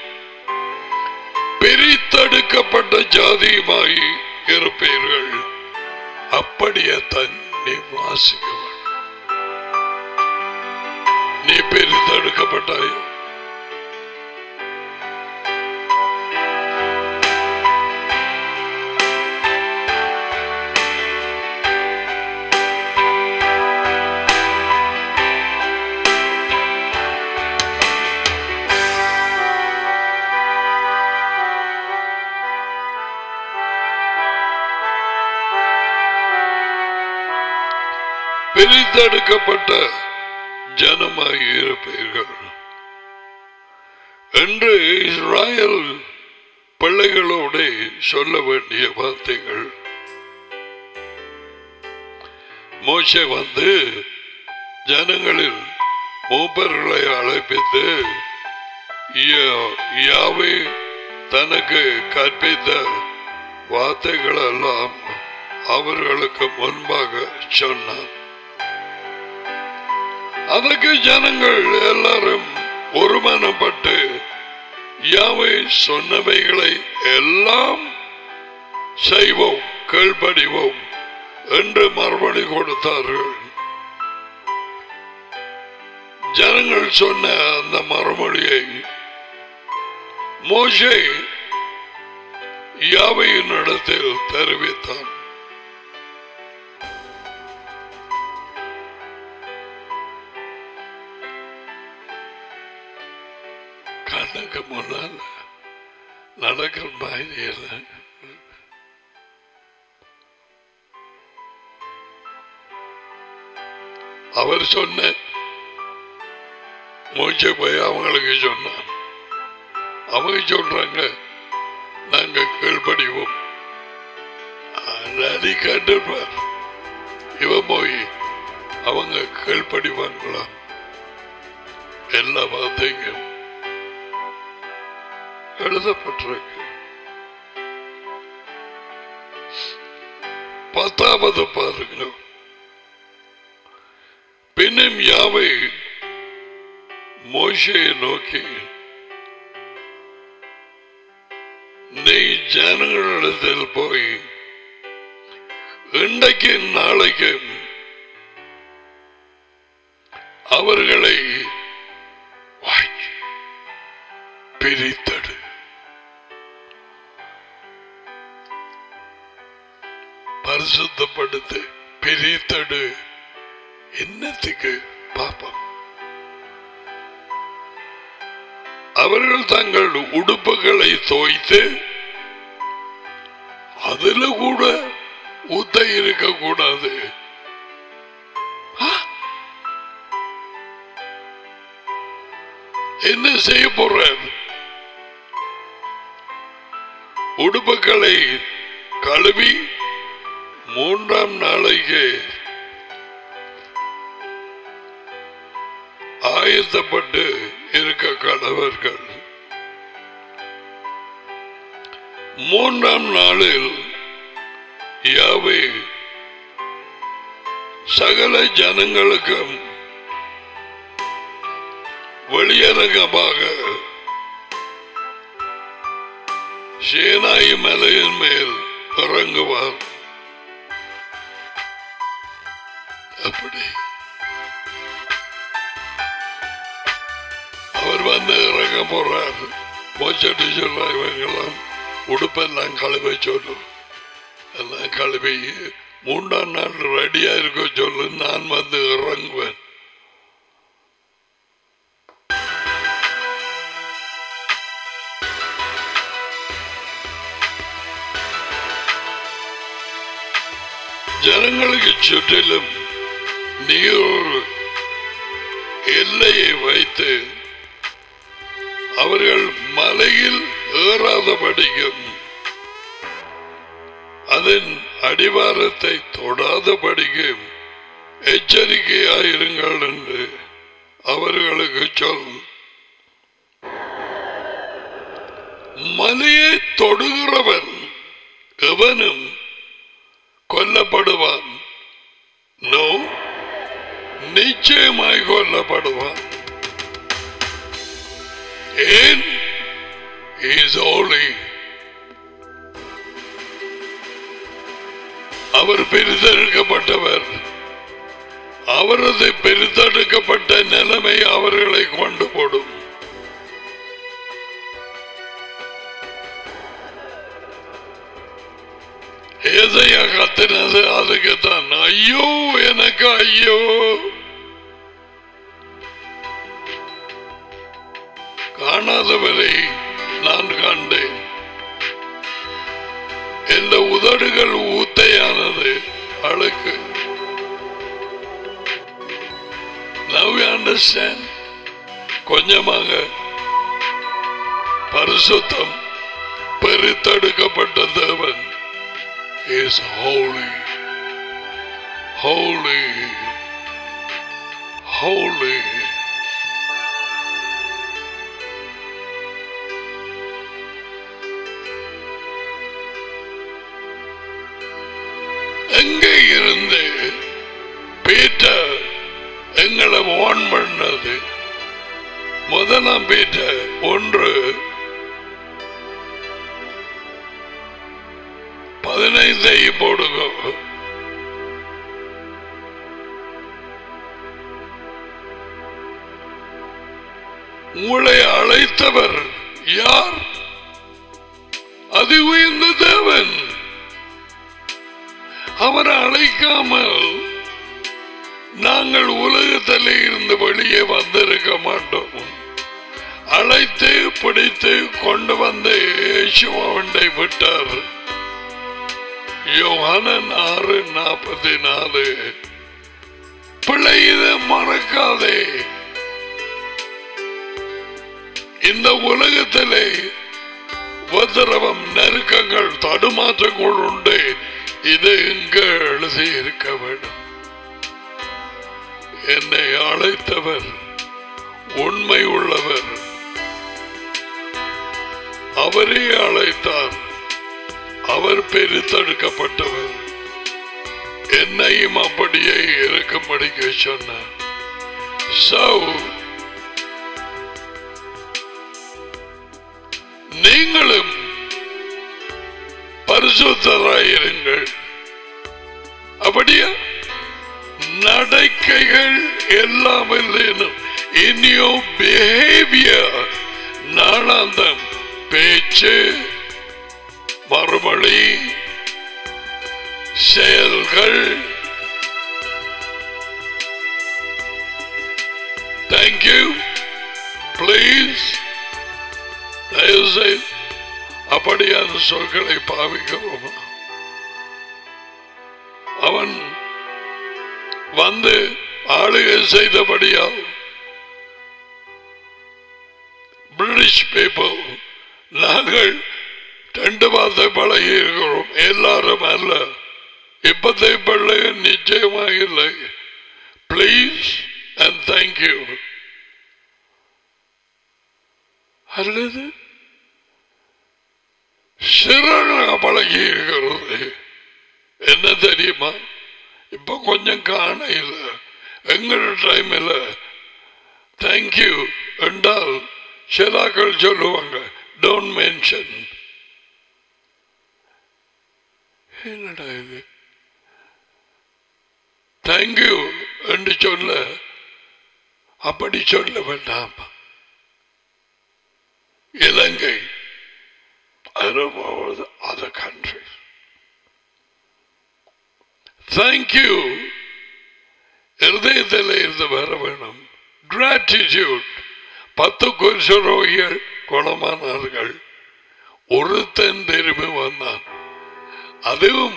பிரித்தெடுக்கப்பட்ட ஜாதியுமாய் இருப்பீர்கள் அப்படியே தன்னை வாசிக்க வேண்டும். நீ பிரித்தெடுக்கப்பட்டாய் பிரித்தெடுக்கப்பட்ட ஜனமாய் இருப்பீர்கள் என்று இஸ்ராயல் பிள்ளைகளோட சொல்ல வேண்டிய வார்த்தைகள் மோசே வந்து ஜனங்களில் மூப்பர்களை அழைப்பித்து யா- யாவே தனக்கு கற்பித்த வார்த்தைகள் எல்லாம் அவர்களுக்கு முன்பாக சொன்னார் அதற்கு ஜனங்கள் எல்லாரும் ஒருமனப்பட்டு யாவை சொன்னவைகளை எல்லாம் செய்வோம் கீழ்ப்படிவோம் என்று மறுபடி கொடுத்தார்கள் ஜனங்கள் சொன்ன அந்த மறுமொழியை மோசே யாவையின் இடத்தில் தெரிவித்தான் கண்ணுக்கு முன்னால் நடக்கிற மாதிரி இல்லை அவர் சொன்ன மூச்சை போய் அவங்களுக்கு சொன்னான் அவங்க சொல்றாங்க நாங்க கீழ்ப்படிவோம் நதி கேட்டுப்பார் இவன் போய் அவங்க கீழ்ப்படிவாங்களா எல்லா வார்த்தையும் எழுதப்பட்டிருக்கு பத்தாவது பாருங்க பின்னும் யாவை மோசையை நோக்கி நீ ஜனங்களிடத்தில் போய் இன்றைக்கு நாளைக்கு அவர்களை வாங்கி பிரித்தடு பரிசுத்தப்படுத்து பிரித்தடு என்னத்துக்கு பாப்பம் அவர்கள் தங்கள் உடுப்புகளை தோய்த்து அதுல கூட ஊத்த இருக்க கூடாது என்ன செய்ய போறார் உடுப்புகளை கழுவி மூன்றாம் நாளைக்கு ஆயத்தப்பட்டு இருக்க கடவர்கள் மூன்றாம் நாளில் யாவை சகல ஜனங்களுக்கும் வெளியரங்கமாக சேனாய் மலையின் மேல் இறங்குவார் அப்படி அவர் வந்து இறங்க போறார் மோச்சட்டு சொல்ற இவங்கெல்லாம் உடுப்பெல்லாம் கழுவ சொல்லும் எல்லாம் கழுவி மூன்றாம் நாள் ரெடியா இருக்க சொல்லு நான் வந்து இறங்குவேன் ஜனங்களுக்கு சுற்றிலும் நீர் எல்லையை வைத்து அவர்கள் மலையில் ஏறாதபடியும் அதன் அடிவாரத்தை தொடாதபடியும் எச்சரிக்கையாயிருங்கள் என்று அவர்களுக்கு சொல் மலையை தொடுகிறவன் எவனும் கொல்லப்படுவான் நோ நிச்சயமாய் கொல்லப்படுவான் ஏன் இஸ் holy அவர் பெரிதெடுக்கப்பட்டவர் அவரது பெரிதெடுக்கப்பட்ட நிலைமை அவர்களை கொண்டு போடும் ஏதையா கத்தினது அதுக்குத்தான் ஐயோ எனக்கு ஐயோ காணாதவரை நான் கண்டேன் இந்த உதடுகள் ஊத்தையானது அழுக்கு Now we understand கொஞ்சமாக பரிசுத்தம் பெருத்தெடுக்கப்பட்ட தேவன் is holy holy holy எங்கே இருந்து பீட்டர் எங்களை வான் பண்ணது முதலாம் பீட்டர் ஒன்று பதினைந்தை போடுங்க உங்களை அழைத்தவர் யார் அது உயர்ந்த தேவன் அவர் அழைக்காமல் நாங்கள் உலகத்திலே இருந்து வெளியே வந்திருக்க மாட்டோம் அழைத்து பிடித்து கொண்டு வந்து இயேசுவண்டை விட்டார் யோகானன் ஆறு நாற்பத்தி நாலு பிள்ளை இதை மறக்காதே இந்த உலகத்திலே உபதிரவம் நெருக்கங்கள் தடுமாற்றங்கள் உண்டு இது இங்கு எழுதி இருக்க வேண்டும் என்னை அழைத்தவர் உண்மை உள்ளவர் அவரே அழைத்தார் அவர் பெருத்தெடுக்கப்பட்டவர் என்னையும் அப்படியே இருக்கும்படிக்க சொன்னார் So, நீங்களும் பரிசுத்தராயிருங்கள் அப்படியா நடக்கைகள் எல்லாம் இல்லைனும் இன் யோர் பிஹேவியர் நாளாந்தம் பேச்சு மறுமொழி செயல்கள் தேங்க்யூ பிளீஸ் தயவுசெய்து அப்படியான சொற்களை பாவிக்கிறோம் அவன் வந்து ஆளுகை செய்தபடியால் பிரிட்டிஷ் பீப்புள் நாங்கள் ரெண்டு வார்த்தை பழகி இருக்கிறோம் எல்லாரும் அல்ல இப்பத்தை பிள்ளைய நிச்சயமாக இல்லை பிளீஸ் அண்ட் தேங்க்யூ அல்லது சிறனாக பழகி இருக்கிறது என்ன தெரியுமா இப்ப கொஞ்சம் காண இல்லை எங்களோட டைம் இல்லை தேங்க்யூ என்றால் சிலாக்கள் சொல்லுவாங்க டோன்ட் மென்ஷன் என்னடா இது தேங்க்யூ என்று சொல்ல அப்படி சொல்ல வேண்டாம் இலங்கை அதர் countries தேங்க்யூ இருதயத்தில் இருந்து வர வேணும் கிராட்டிடியூட் பத்து குருஷரோகிகள் குணமானார்கள் ஒருத்தன் திரும்பி வந்தான் அதுவும்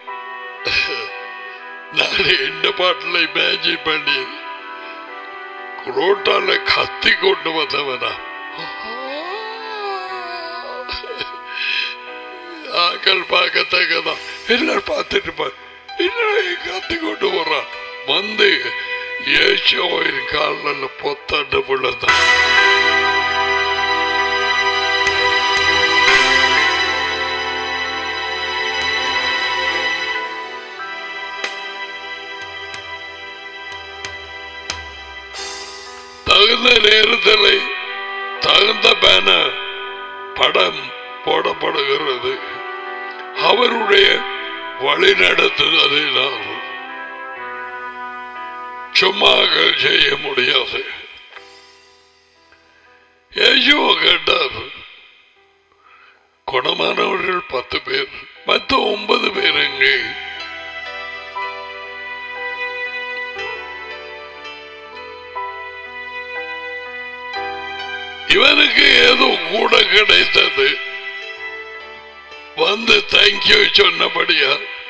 நான் எந்த பாட்டில் இமேஜின் பண்ணி ரோட்டால கத்தி கொண்டு வந்தவனா ஆக்கள் பார்க்கத்தக்கதான் எல்லாரும் பார்த்துட்டு பாரு என்ன கத்தி கொண்டு வர்றான் வந்து ஏசோவின் காலில் பொத்தாண்டு புள்ளதான் தகுந்த நேரத்தில் தகுந்த பேனர் படம் போடப்படுகிறது அவருடைய வழி நடத்துதலினால் சும்மாக செய்ய முடியாது ஏசுவ கேட்டார் குணமானவர்கள் பத்து பேர் மற்ற ஒன்பது பேர் எங்கே இவனுக்கு ஏதோ கூட கிடைத்தது வந்து தேங்க்யூ சொன்னபடியா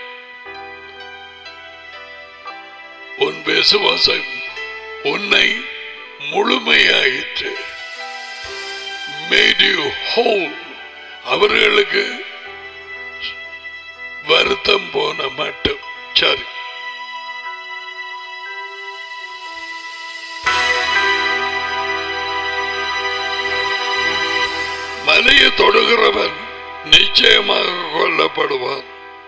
உன் விசுவாசம் உன்னை முழுமையாயிற்று மேட் யூ ஹோல் அவர்களுக்கு வருத்தம் போன மட்டும் சரி மலையை தொடுகிறவன் நிச்சயமாக கொல்லப்படுவான்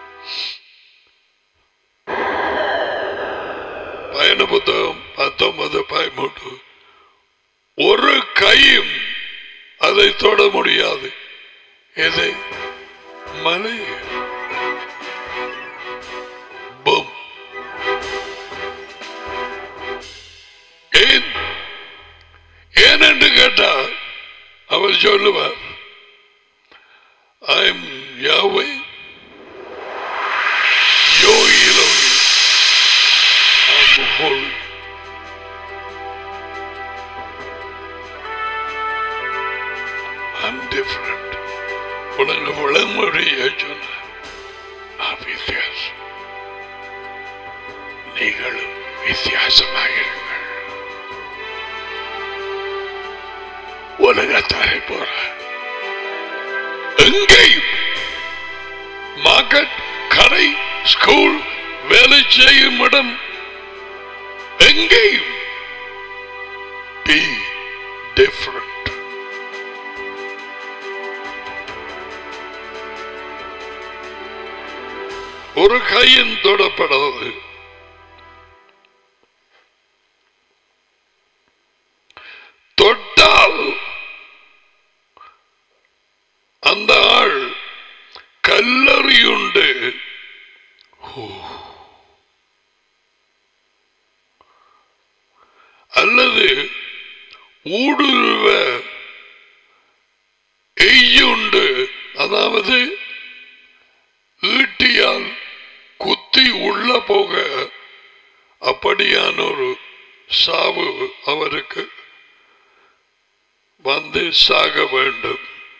பயண புத்தகம் பத்தொன்பது பதிமூன்று ஒரு கையும் அதை தொட முடியாது எதை மலை பூம். ஏன் ஏன் என்று கேட்டார் அவர் சொல்லுவார் ஐ எம் யாவை யோகியிலும் I'm holy. I'm different. உனக்கு விளங்குடைய சொன்ன நான் வித்தியாசம் நீங்களும் வித்தியாசமாக இருங்கள் உலகத்தாரை போற எங்கேயும் மார்க்கெட் கடை ஸ்கூல் வேலை செய்யும் இடம் எங்கேயும் பி டிஃபரண்ட் ஒரு கையின் தொடப்படாது தொட்டால் அந்த ஆள் கல்லறியுண்டு அல்லது ஊடுருவ எய்யுண்டு அதாவது ஈட்டியால் குத்தி உள்ள போக அப்படியான ஒரு சாவு அவருக்கு வந்து சாக வேண்டும்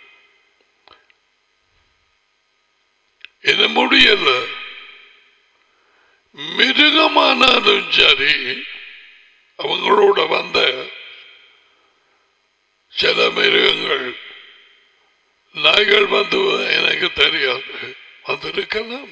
இது முடியல மிருகமானாலும் சரி அவங்களோட வந்த சில மிருகங்கள் நாய்கள் வந்து என்னை எனக்கு தெரியாது வந்திருக்கலாம்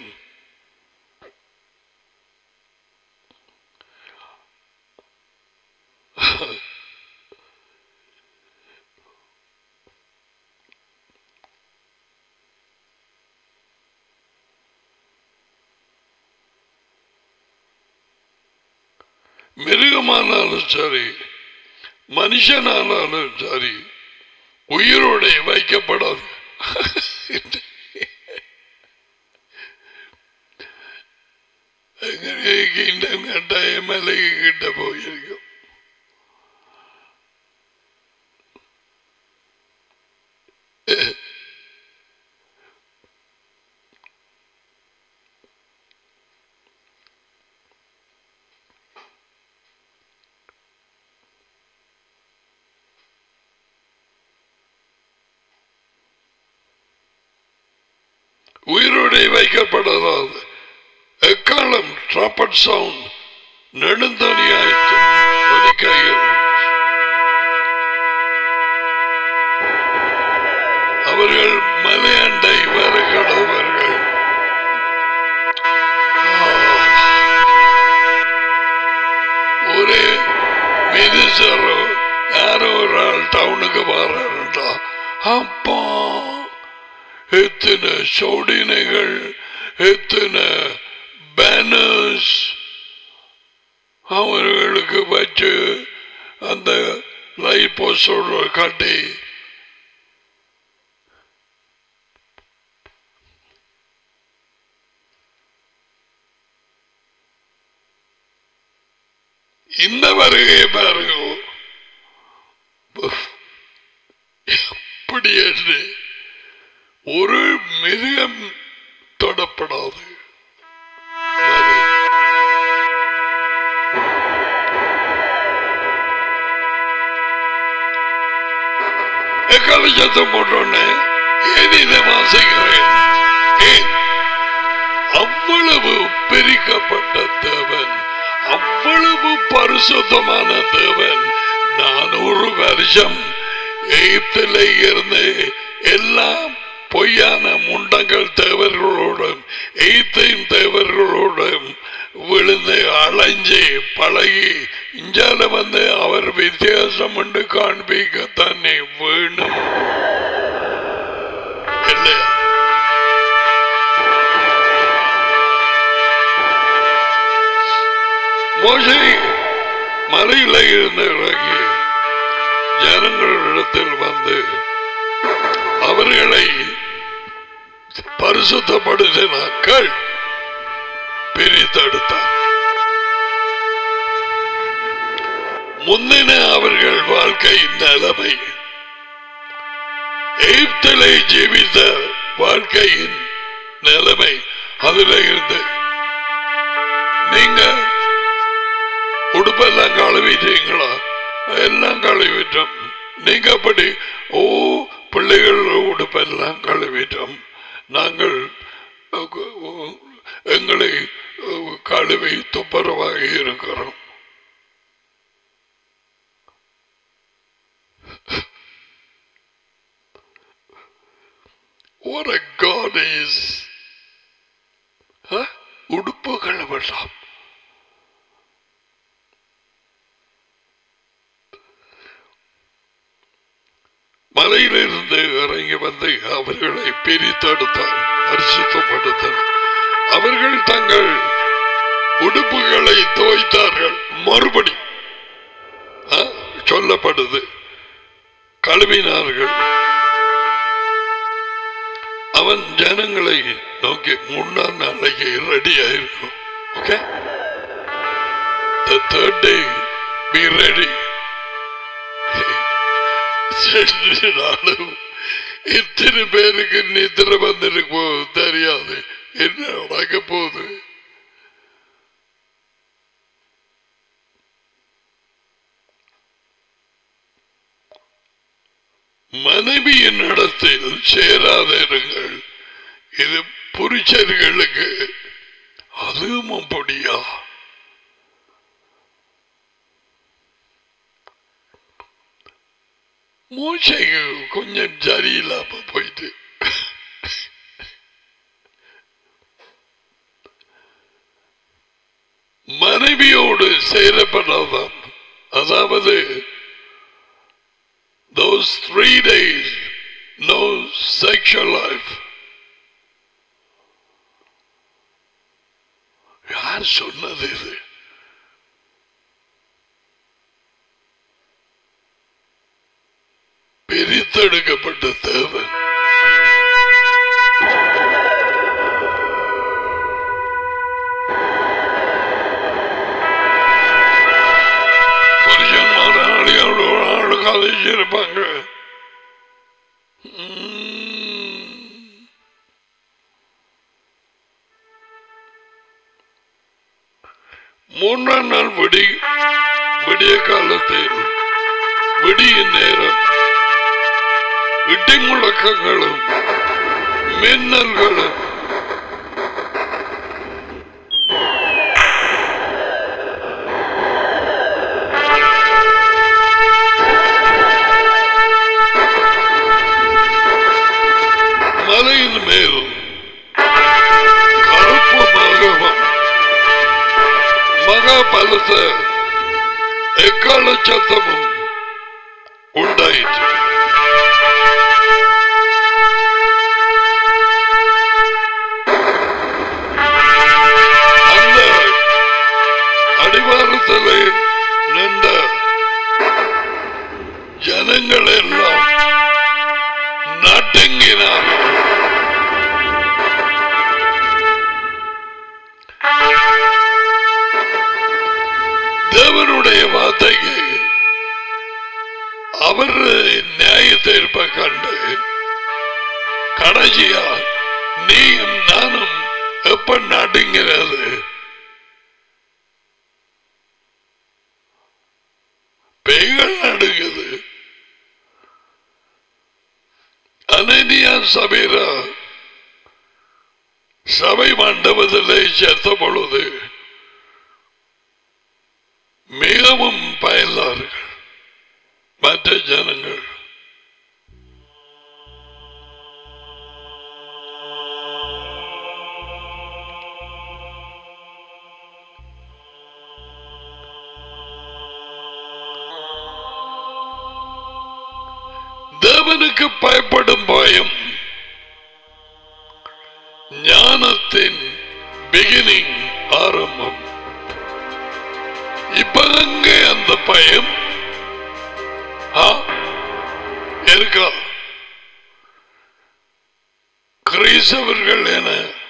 மிருகமானாலும் சரி மனுஷனானாலும் சரி உயிரோட வைக்கப்படாது கிண்டம் கட்டாயம் மலைக்கு கிட்ட போயிருக்கும் உயிரோடே வைக்கப்படாது எக்காலம் ட்ராப்பட் சவுண்ட் நெடுந்தனியாயிற்று ஒலிக்கையில் அவர்கள் மலையண்டை வருகிறவர்கள் ஒரே மினிசரோ யாரோ ஒரு ஆள் டவுனுக்கு வர்றாருடா அப்பா எத்தனை சோடினைகள் எத்தனை பேனர்ஸ் அவர்களுக்கு வச்சு அந்த லைட் போஸ்டோட காட்டி இந்த வருகையை பாருங்க எப்படி என்று ஒரு மிருகம் தொடப்படாது அது எக்கால சத்தம் போட்டோன்னே ஏன் இதை வாசிக்கிறேன் ஏன் அவ்வளவு பிரிக்கப்பட்ட தேவன் அவ்வளவு பரிசுத்தமான தேவன் நானூறு வருஷம் எகிப்திலே இருந்து எல்லாம் பொய்யான முண்டங்கள் தேவர்களோடும் எய்த்தையும் தேவர்களோடும் விழுந்து அலைஞ்சு பழகி இஞ்சால வந்து அவர் வித்தியாசம் உண்டு காண்பிக்க தன்னை வேணும் இல்லையா மோசை மலையில இருந்து இறங்கி ஜனங்களிடத்தில் வந்து அவர்களை பரிசுத்தப்படுத்தினாக்கள் பிரித்தெடுத்தார் முந்தின அவர்கள் வாழ்க்கை நிலைமை எகிப்திலே ஜீவித்த வாழ்க்கையின் நிலைமை அதுல இருந்து நீங்க உடுப்பெல்லாம் கழுவிட்டீங்களா எல்லாம் கழுவிட்டோம் நீங்க அப்படி ஓ பிள்ளைகள் உடுப்பெல்லாம் கழுவிட்டோம் நாங்கள் அஹ், எங்களை அஹ், கழுவி துப்புரவாக இருக்கிறோம் What a God is. Huh? உடுப்பு கழுவலாம் மலையிலிருந்து இறங்கி வந்து அவர்களை பிரித்தெடுத்தார் பரிசுத்தப்படுத்தார் அவர்கள் தங்கள் உடுப்புகளை தோய்த்தார்கள் மறுபடி ஆ, சொல்லப்படுது கழுவினார்கள் அவன் ஜனங்களை நோக்கி முன்னாள் நாளைக்கு ரெடி ஆயிருக்கும் okay The third day, be ready. ரெண்டு நாளும் இத்தனை பேருக்கு நித்திர வந்திருக்கு போகுது தெரியாது என்ன நடக்க போகுது மனைவியின் இடத்தில் சேராதிருங்கள் இது புரிச்சர்களுக்கு அதுவும் அப்படியா மூச்சைக்கு கொஞ்சம் சரியில்லாம போயிட்டு மனைவியோடு சேரப்படாதாம் அதாவது those three days no sexual life யார் சொன்னது இது பிரித்தெடுக்கப்பட்ட தேவன் புருஷன்மார் ஆளியோட ஒரு ஆளு காலேஜ் இருப்பாங்க உம். மூன்றாம் நாள் விடி விடிய காலத்தில் விடிய நேரம் இடி முழக்கங்களும் மின்னல்களும் மலையின் மேல் கருப்பு மகவம் மகா பலத்த எக்கால சத்தமும் உண்டாயிற்று அந்த அடிவாரத்திலே நின்ற ஜனங்கள் எல்லாம் நடுங்கினார்கள் தேவனுடைய வார்த்தைக்கு அவர் நியாய தீர்ப்ப கண்டு கடைசியா நீயும் நானும் எப்ப நடுங்கிறது பேய்கள் நடுங்குது அனனியா சபீரா சபை மண்டபத்திலே செத்த பொழுது மிகவும் பயந்தார்கள் மற்ற ஜனங்கள் தேவனுக்கு பயப்படும் பயம் ஞானத்தின் பிகினிங் ஆரம்பம் இப்ப அங்கே அந்த பயம் ஆ, இருக்கா கிறிஸ்தவர்கள் என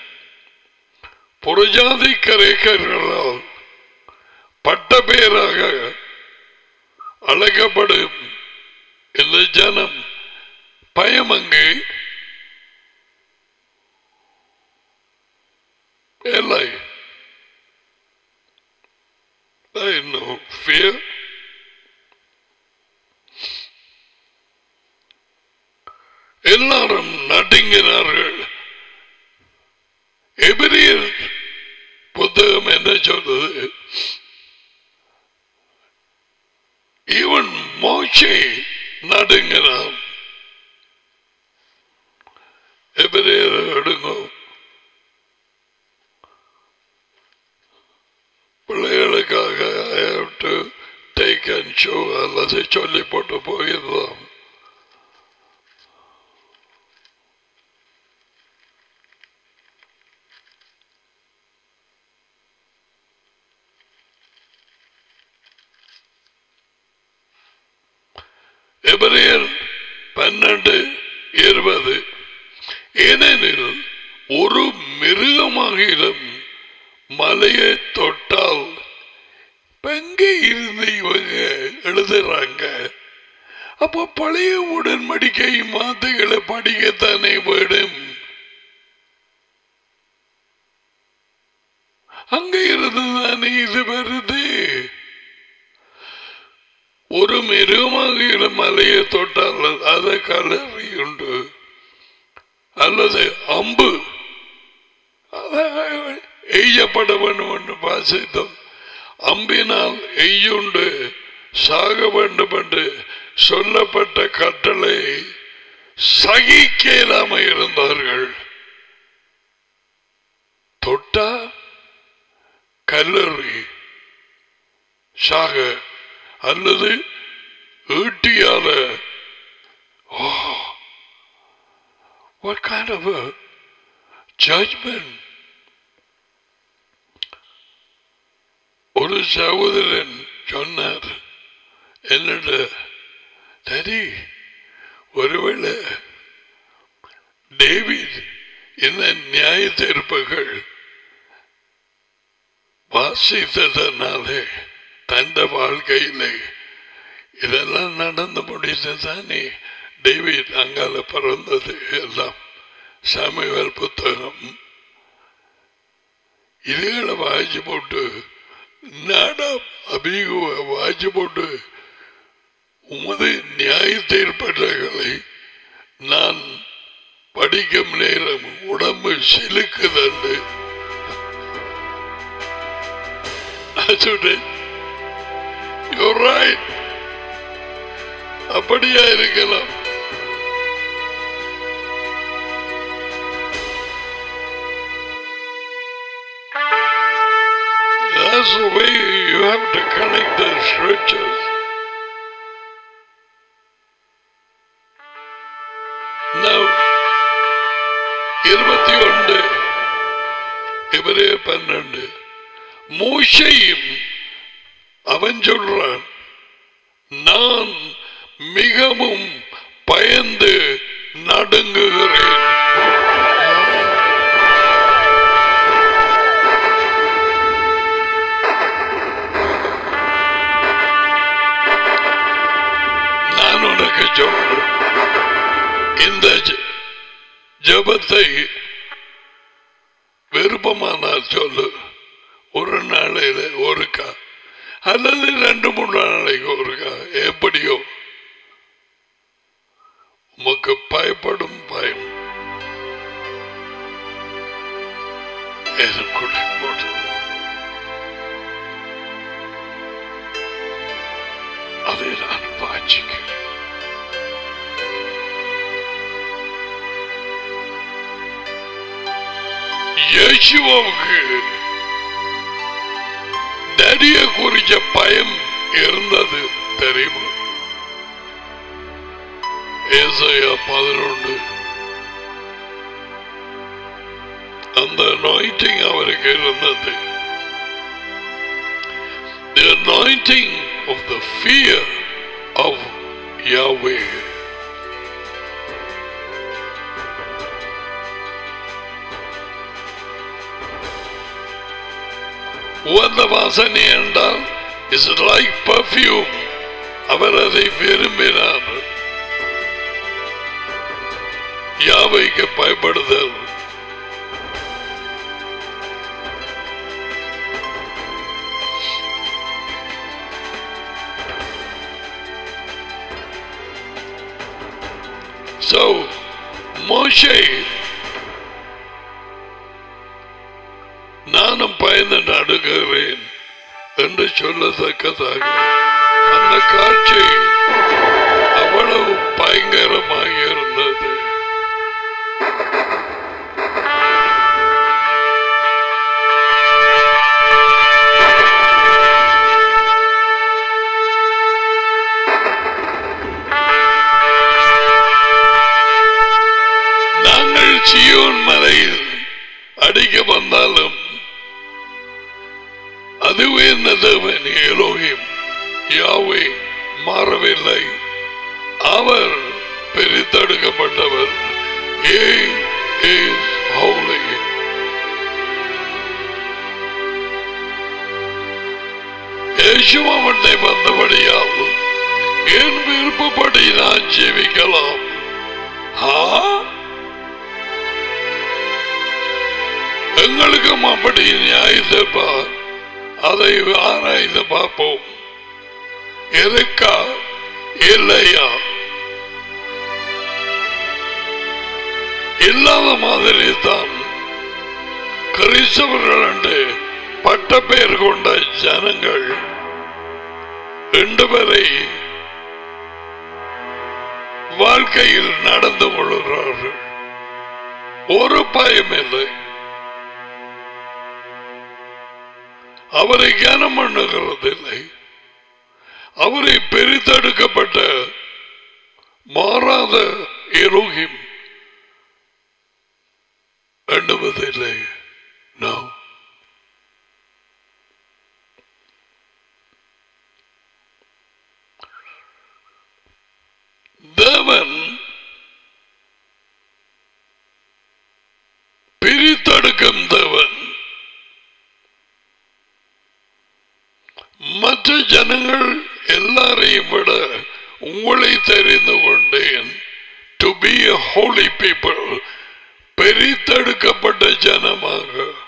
புறஜாதி கரேக்கர்களால் பட்ட பெயராக அழைக்கப்படும் இந்த ஜனம் பயம் அங்கே இல்லை I know fear. எல்லாரும் நடுங்கினார்கள் எபிரியர் புத்தகம் என்ன சொல்றது இவன் மோட்சை நடுங்கினான் எபிரியர் எடுங்க பிள்ளைகளுக்காக I have to take and show அல்லது சொல்லி போட்டு போயிருந்தோம் எபிரேயர் பன்னெண்டு இருபது ஏனெனில் ஒரு மிருகமாகிலும் மலையை தொட்டால் எங்க இருந்து இவங்க எழுதுறாங்க அப்ப பழைய உடன்படிக்கை மாத்துகளை படிக்கத்தானே வேணும் அங்க இருந்து தானே இது வருது ஒரு மிருகமாக மலையை தொட்டால் அதை கலறி உண்டு அல்லது அம்பு எய்யப்பட வேண்டும் என்று வாசித்தோம் அம்பினால் எய்யுண்டு சாக வேண்டும் என்று சொல்லப்பட்ட கட்டளை சகிக்கலாம இருந்தார்கள் தொட்டா கல்லறி சாக அல்லது ஈட்டியால ஓ what kind of a judgment ஒரு சகோதரன் சொன்னார் என்னோட சரி ஒருவேளை டேவிட் இந்த நியாய தீர்ப்புகள் வாசித்ததனாலே தந்த வாழ்க்கையிலே இதெல்லாம் நடந்து முடிந்ததானே டேவிட் அங்கால பிறந்தது எல்லாம் சாமுவேல் புத்தகம் இதுகளை வாய்ச்சி போட்டு நாடா அபிகுவ வாய்ச்சி போட்டு உமது நியாய தீர்ப்பற்றங்களை நான் படிக்கும் நேரம் உடம்பு சிலுக்குதண்டு நான் சொன்னேன் "You're right." அப்படியா இருக்கலாம் That's the way you have to connect the scriptures. Now, இருபத்தி ஒன்று இவரே பன்னெண்டு மூஷையும் அவன் சொல்றான் நான் மிகவும் பயந்து நடுங்குகிறேன் நான் உனக்கு சொல்றேன் இந்த ஜ- ஜெபத்தை விருப்பமானால் சொல்லு ஒரு நாளையில ஒருக்கா அல்லது ரெண்டு மூணு நாளைக்கு ஒருக்கா எப்படியோ உமக்கு பயப்படும் பயம் எனக்குள்ளே போடு அதை நான் வாஞ்சிக்கிறேன் യേശുവുക്ക് ഡരിയെ കുറിച്ച ഭയം ഇരുന്നത് தெரியுமா ஏசாயா பதினொன்று அந்த anointing அவருக்கு இருந்தது the anointing of the fear of Yahweh உகந்த வாசனை என்றால் இஸ் லைக் பர்ஃபியூம் அவர் அதை விரும்பினார் யாவைக்கு பயப்படுதல் So, Moshe நானும் பயந்து நடுகிறேன் என்று சொல்லத்தக்கதாக அந்த காட்சி அவ்வளவு பயங்கரமாக இருந்தது நாங்கள் சியோன் மலையில் அடிக்க வந்தாலும் அதுவே இந்த தேவன் எலோகிம் யாவே மாறவில்லை அவர் பிரித்தெடுக்கப்பட்டவர் ஏ இஸ் holy. യേശുവട്ടെ വന്നപടിയാവും என் விருப்பப்படி நான் ஜீவிக்கலாம் ஆ? எங்களுக்கும் அப்படி நியாயத்தப்பா அதை ஆராய்ந்து பார்ப்போம் இருக்கா இல்லையா இல்லாத மாதிரி தான் கிறிஸ்தவர்கள் என்று பட்ட பெயர் கொண்ட ஜனங்கள் இன்று வரை வாழ்க்கையில் நடந்து கொள்கிறார்கள் ஒரு பயம் இல்லை அவரை கனம் பண்ணுகிறதில்லை அவரை பெரிதெடுக்கப்பட்ட மாறாத எரோகிம் எண்ணுவதில்லை No. தேவன் பிரித்தெடுக்கும் தேவன் மற்ற ஜனங்கள் எல்லாரையும் விட உங்களை தெரிந்து கொண்டேன் to be a holy people பிரித்தெடுக்கப்பட்ட ஜனமாக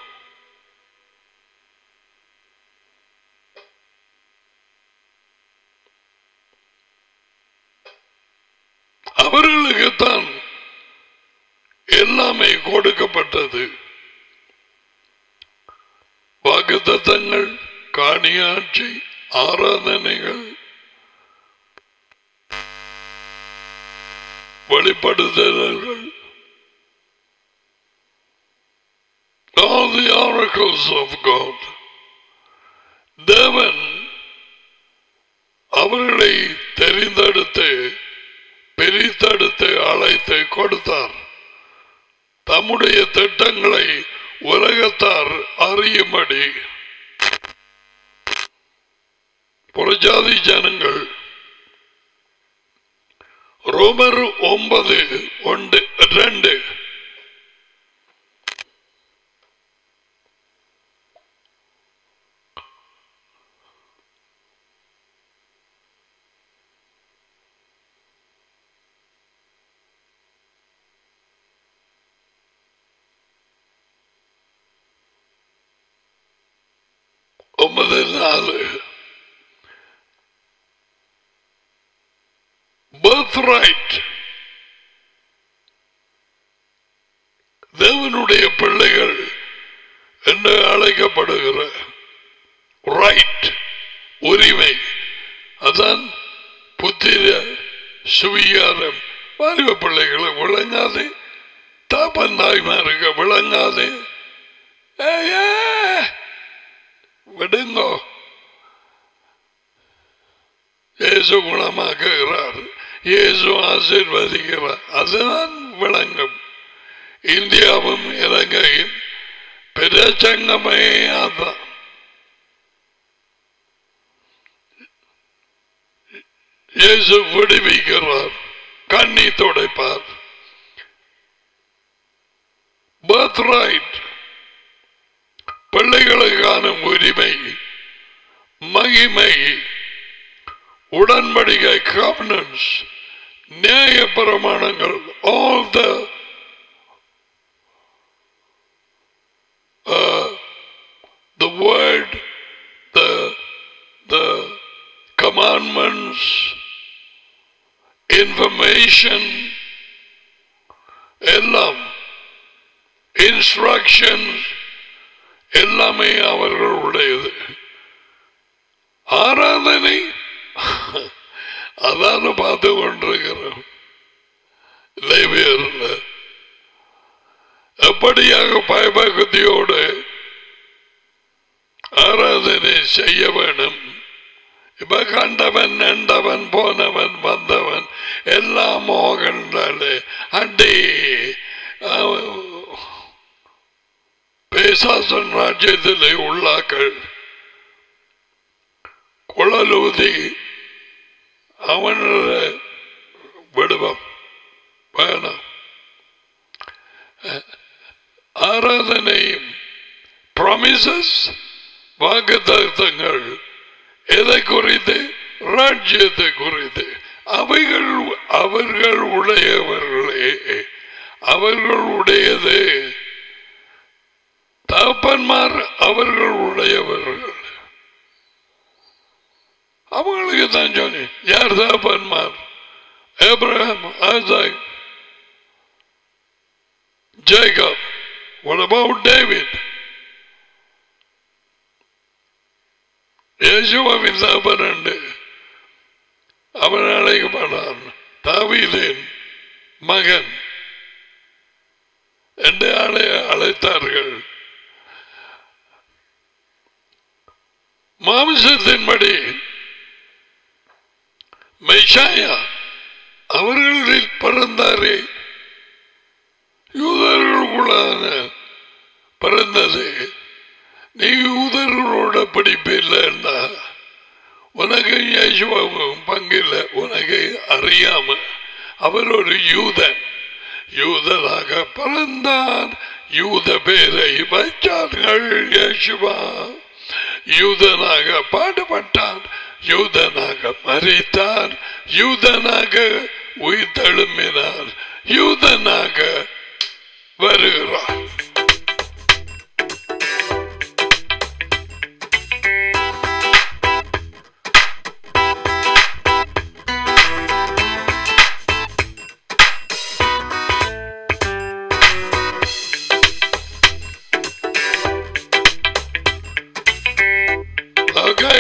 அவர்களுக்குத்தான் எல்லாமே கொடுக்கப்பட்டது வாக்குத்தத்தங்கள் காணியாட்சி ஆராதனைகள் வெளிப்படுத்தல்கள் all the oracles of God தேவன் அவர்களை தெரிந்தெடுத்து பிரித்தெடுத்து அழைத்து கொடுத்தார் தம்முடைய திட்டங்களை உலகத்தார் அறியும்படி புறஜாதி ஜனங்கள் ரோமர் ஒன்பது ஒன்று ரெண்டு ஒன்பது நாலு பர்த் ரைட் தேவனுடைய பிள்ளைகள் என்று அழைக்கப்படுகிற ரைட் உரிமை அதான் புத்திர சுவிகாரம் வாலிப பிள்ளைகளை விளங்காது தாப்பன் தாய்மாருக்கு விளங்காது ஏய், ஏய், விடுங்கோ இயேசு குணமாக்குகிறார் இயேசு ஆசீர்வதிக்கிறார் அதுதான் விளங்கும் இந்தியாவும் இலங்கையும் பிரச்சங்கமே அதான் இயேசு விடுவிக்கிறார் கண்ணி துடைப்பார் பர்த் ரைட் பிள்ளைகளுக்கான உரிமை மகிமை உடன்படிக்கை காவனன்ஸ் நியாய பிரமாணங்கள் all the the word the the commandments information எல்லாம் இன்ஸ்ட்ரக்ஷன்ஸ் எல்லாமே அவர்களுடையது ஆராதனை அதான் பார்த்து கொண்டிருக்கிறோம் லேவியர்ல எப்படியாக பயபக்தியோடு ஆராதனை செய்ய வேணும் இப்ப கண்டவன் நண்டவன் போனவன் வந்தவன் எல்லாம் மோகன்றாலே அண்டே பேசாசன் ராஜ்யத்திலே உள்ளாக்கள் குழலூதி அவன் விடுவோம் வேணாம் ஆராதனையும் ப்ராமிசஸ் வாக்குத்தங்கள் எதை குறித்து ராஜ்யத்தை குறித்து அவைகள் அவர்கள் உடையவர்களே அவர்களுடையது தகப்பன்மார் அவர்கள் உடையவர்கள் அவங்களுக்கு தான் சொன்னேன் யார் தகப்பன்மார் Abraham, Isaac, Jacob. What about David? യേശുവിன் தகப்பன் அவன் அழைக்கப்பட்டான் தாவீதின் மகன் என்று அழை அழைத்தார்கள் மாமிசத்தின்படி மெஷாயா அவர்களில் பிறந்தாரே யூதர்களுக்குள்ளான பிறந்தது நீ யூதர்களோட படிப்பு இல்லைன்னா உனக்கு யேசுவாவும் பங்கில்லை உனக்கு அறியாம அவர் ஒரு யூதன் யூதனாக பிறந்தான் யூத பேரை வைச்சார்கள் யேசுவா யூதனாக பாடுபட்டான் யூதனாக மறித்தான் யூதனாக உயிர் தழும்பினார் யூதனாக வருகிறார் Okay.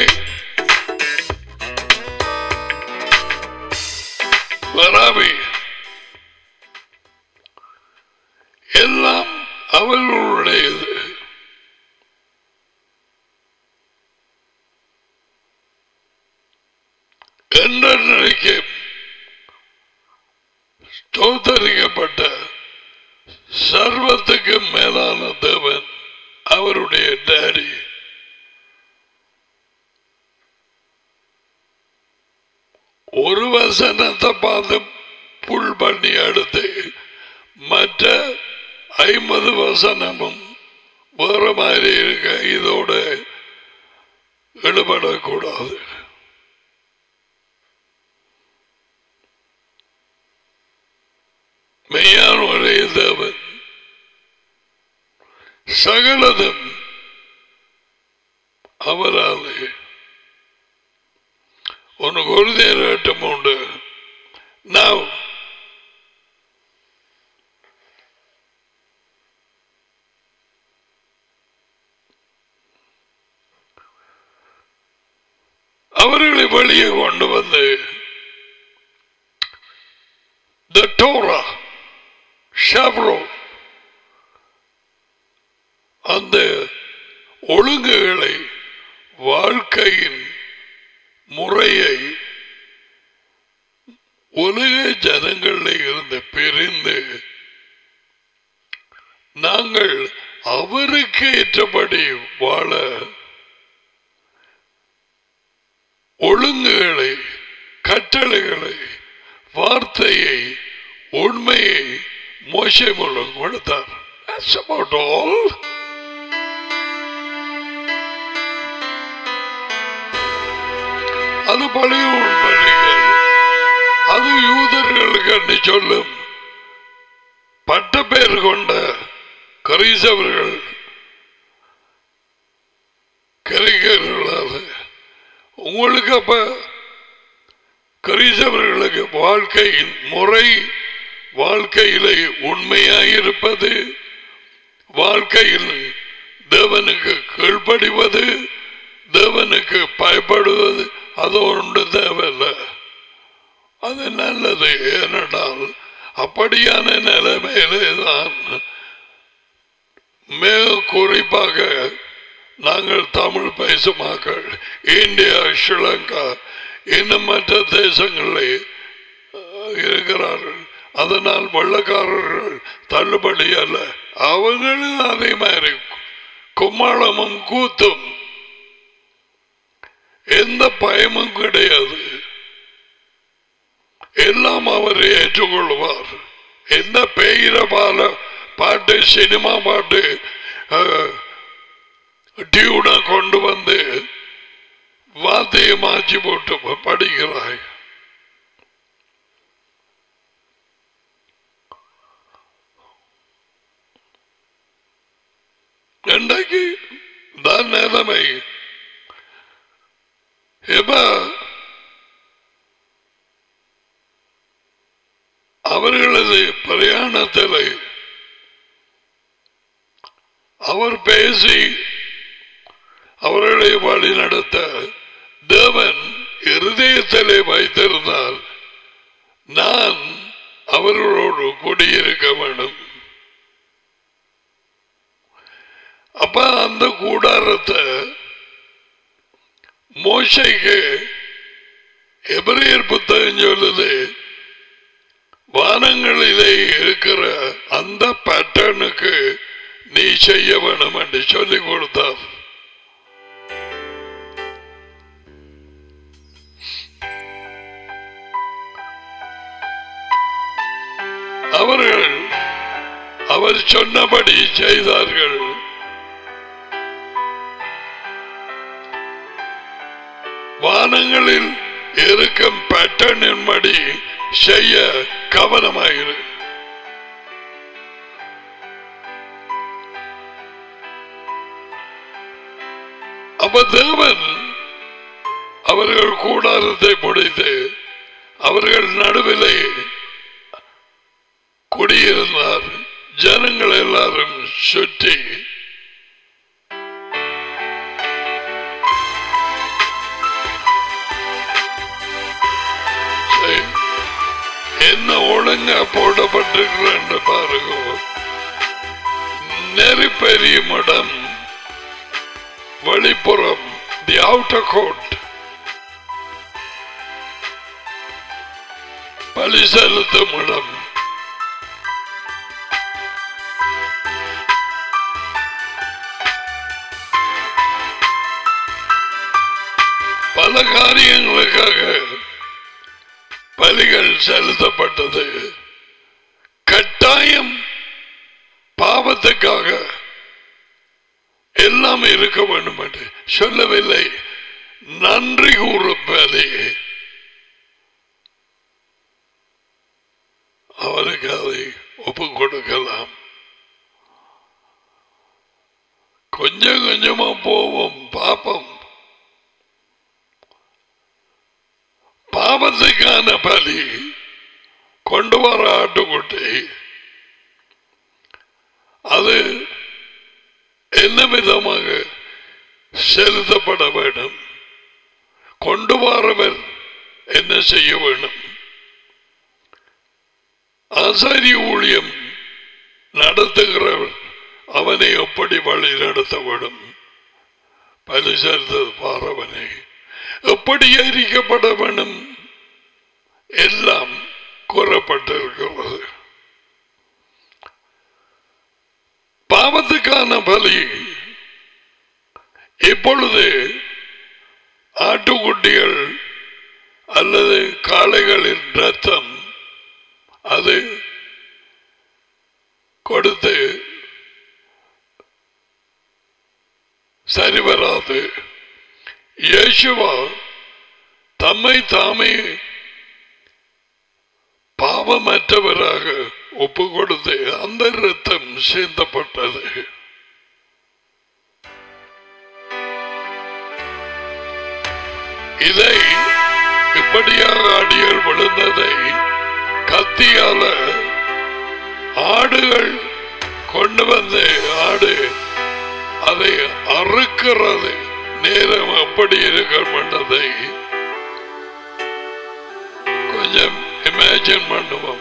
வராவி எல்லாம் அவர்களுடையது என்ற நிலைக்கு தோத்தரிக்கப்பட்ட சர்வத்துக்கு மேலான தேவன் அவருடைய டேடி ஒரு வசனத்தை பார்த்து புல் பண்ணி எடுத்து மற்ற ஐம்பது வசனமும் வேற மாதிரி இருக்க இதோட ஈடுபடக்கூடாது மெய்யான ஒரே தேவன் சகலதும் அவராலே உனக்கு ஒரு நேரம் உண்டு நான் அவர்களை வெளியே கொண்டு வந்து த டோரா ஷாப்ரோ அந்த ஒழுங்குகளை வாழ்க்கையின் முறையை உலக ஜனங்களில் இருந்து பிரிந்து நாங்கள் அவருக்கு ஏற்றபடி வாழ ஒழுங்குகளை கட்டளைகளை வார்த்தையை உண்மையை மோசை மூலம் கொடுத்தார் That's about all. அது பழைய உண்மைகள் அது யூதர்களுக்கு என்று சொல்லும் பட்ட பேர் கொண்ட கரீசவர்கள் கிரைக்கர்களால் உங்களுக்கு அப்ப கரீசவர்களுக்கு வாழ்க்கையின் முறை வாழ்க்கையிலே உண்மையாயிருப்பது வாழ்க்கையில் தேவனுக்கு கீழ்ப்படிவது தேவனுக்கு பயப்படுவது அது ஒன்று தேவையில்லை அது நல்லது ஏனென்றால் அப்படியான நிலைமையிலே தான் மிக குறிப்பாக நாங்கள் தமிழ் பேசும் மக்கள் இந்தியா ஸ்ரீலங்கா இன்னும் மற்ற தேசங்களில் அஹ், இருக்கிறார்கள் அதனால் வெள்ளக்காரர்கள் தள்ளுபடி அல்ல அவங்களும் அதே மாதிரி கும்மாளமும் கூத்தும் எந்த பயமும் கிடையாது எல்லாம் அவர் ஏற்றுக்கொள்வார் எந்த பெயர பால பாட்டு சினிமா பாட்டு டியூனா கொண்டு வந்து வார்த்தையை மாற்றி போட்டு படிக்கிறாய் இன்றைக்கு தான் நிலைமை இப்ப அவர்களது பிரயாணத்தில் அவர் பேசி அவர்களை வழி நடத்த தேவன் இருதயத்திலே வைத்திருந்தால் நான் அவர்களோடு குடியிருக்க வேண்டும் அப்ப அந்த கூடாரத்தை மோசைக்கு எபிரேயர் புத்தகம் சொல்லுது வானங்களிலே இருக்கிற அந்த பேட்டர்னுக்கு நீ செய்ய வேணும் என்று சொல்லிக் கொடுத்தார் அவர்கள் அவர் சொன்னபடி செய்தார்கள் வானங்களில் இருக்கும் பேட்டர்னின்படி செய்ய கவனமாயிரு அப்ப தேவன் அவர்கள் கூடாரத்தை முடித்து அவர்கள் நடுவிலே குடியிருந்தார் ஜனங்கள் எல்லாரும் சுற்றி சரி. என்ன ஒழுங்கா போடப்பட்டிருக்கிறேன் பாருங்க நெருப்பெரியும் இடம் வெளிப்புறம் தி அவுட்டர் கோட் பலி செலுத்தும் இடம் பல காரியங்களுக்காக பலிகள் செலுத்தப்பட்டது கட்டாயம் பாவத்துக்காக எல்லாம் இருக்க வேண்டும் என்று சொல்லவில்லை நன்றி கூறும் பலி அவருக்கு அதை ஒப்பு கொடுக்கலாம் கொஞ்சம் கொஞ்சமா போவோம் பாப்போம் பாவத்துக்கான பலி கொண்டு வர ஆட்டுக்குட்டி அது என்ன விதமாக செலுத்தப்பட வேண்டும் கொண்டு வரவர் என்ன செய்ய வேண்டும் ஆசாரி ஊழியம் நடத்துகிறவர் அவனை எப்படி வழி நடத்த வேண்டும் பலி செலுத்தது பாரவனை எப்படி எரிக்கப்பட வேண்டும் எல்லாம் கூறப்பட்டிருக்கிறது பாவத்துக்கான பலி இப்பொழுது ஆட்டுக்குட்டிகள் அல்லது காளைகளின் ரத்தம் அது கொடுத்து சரி வராது இயேசுவா தம்மை தாமே பாவமற்றவராக ஒப்பு கொடுத்து அந்த ரத்தம் சிந்தப்பட்டது இதை இப்படியாக அடிகள் விழுந்ததை கத்தியால ஆடுகள் கொண்டு வந்து ஆடு அதை அறுக்கிறது நேரம் எப்படி இருக்கணும்ன்றதை கொஞ்சம் இமேஜின் பண்ணுவோம்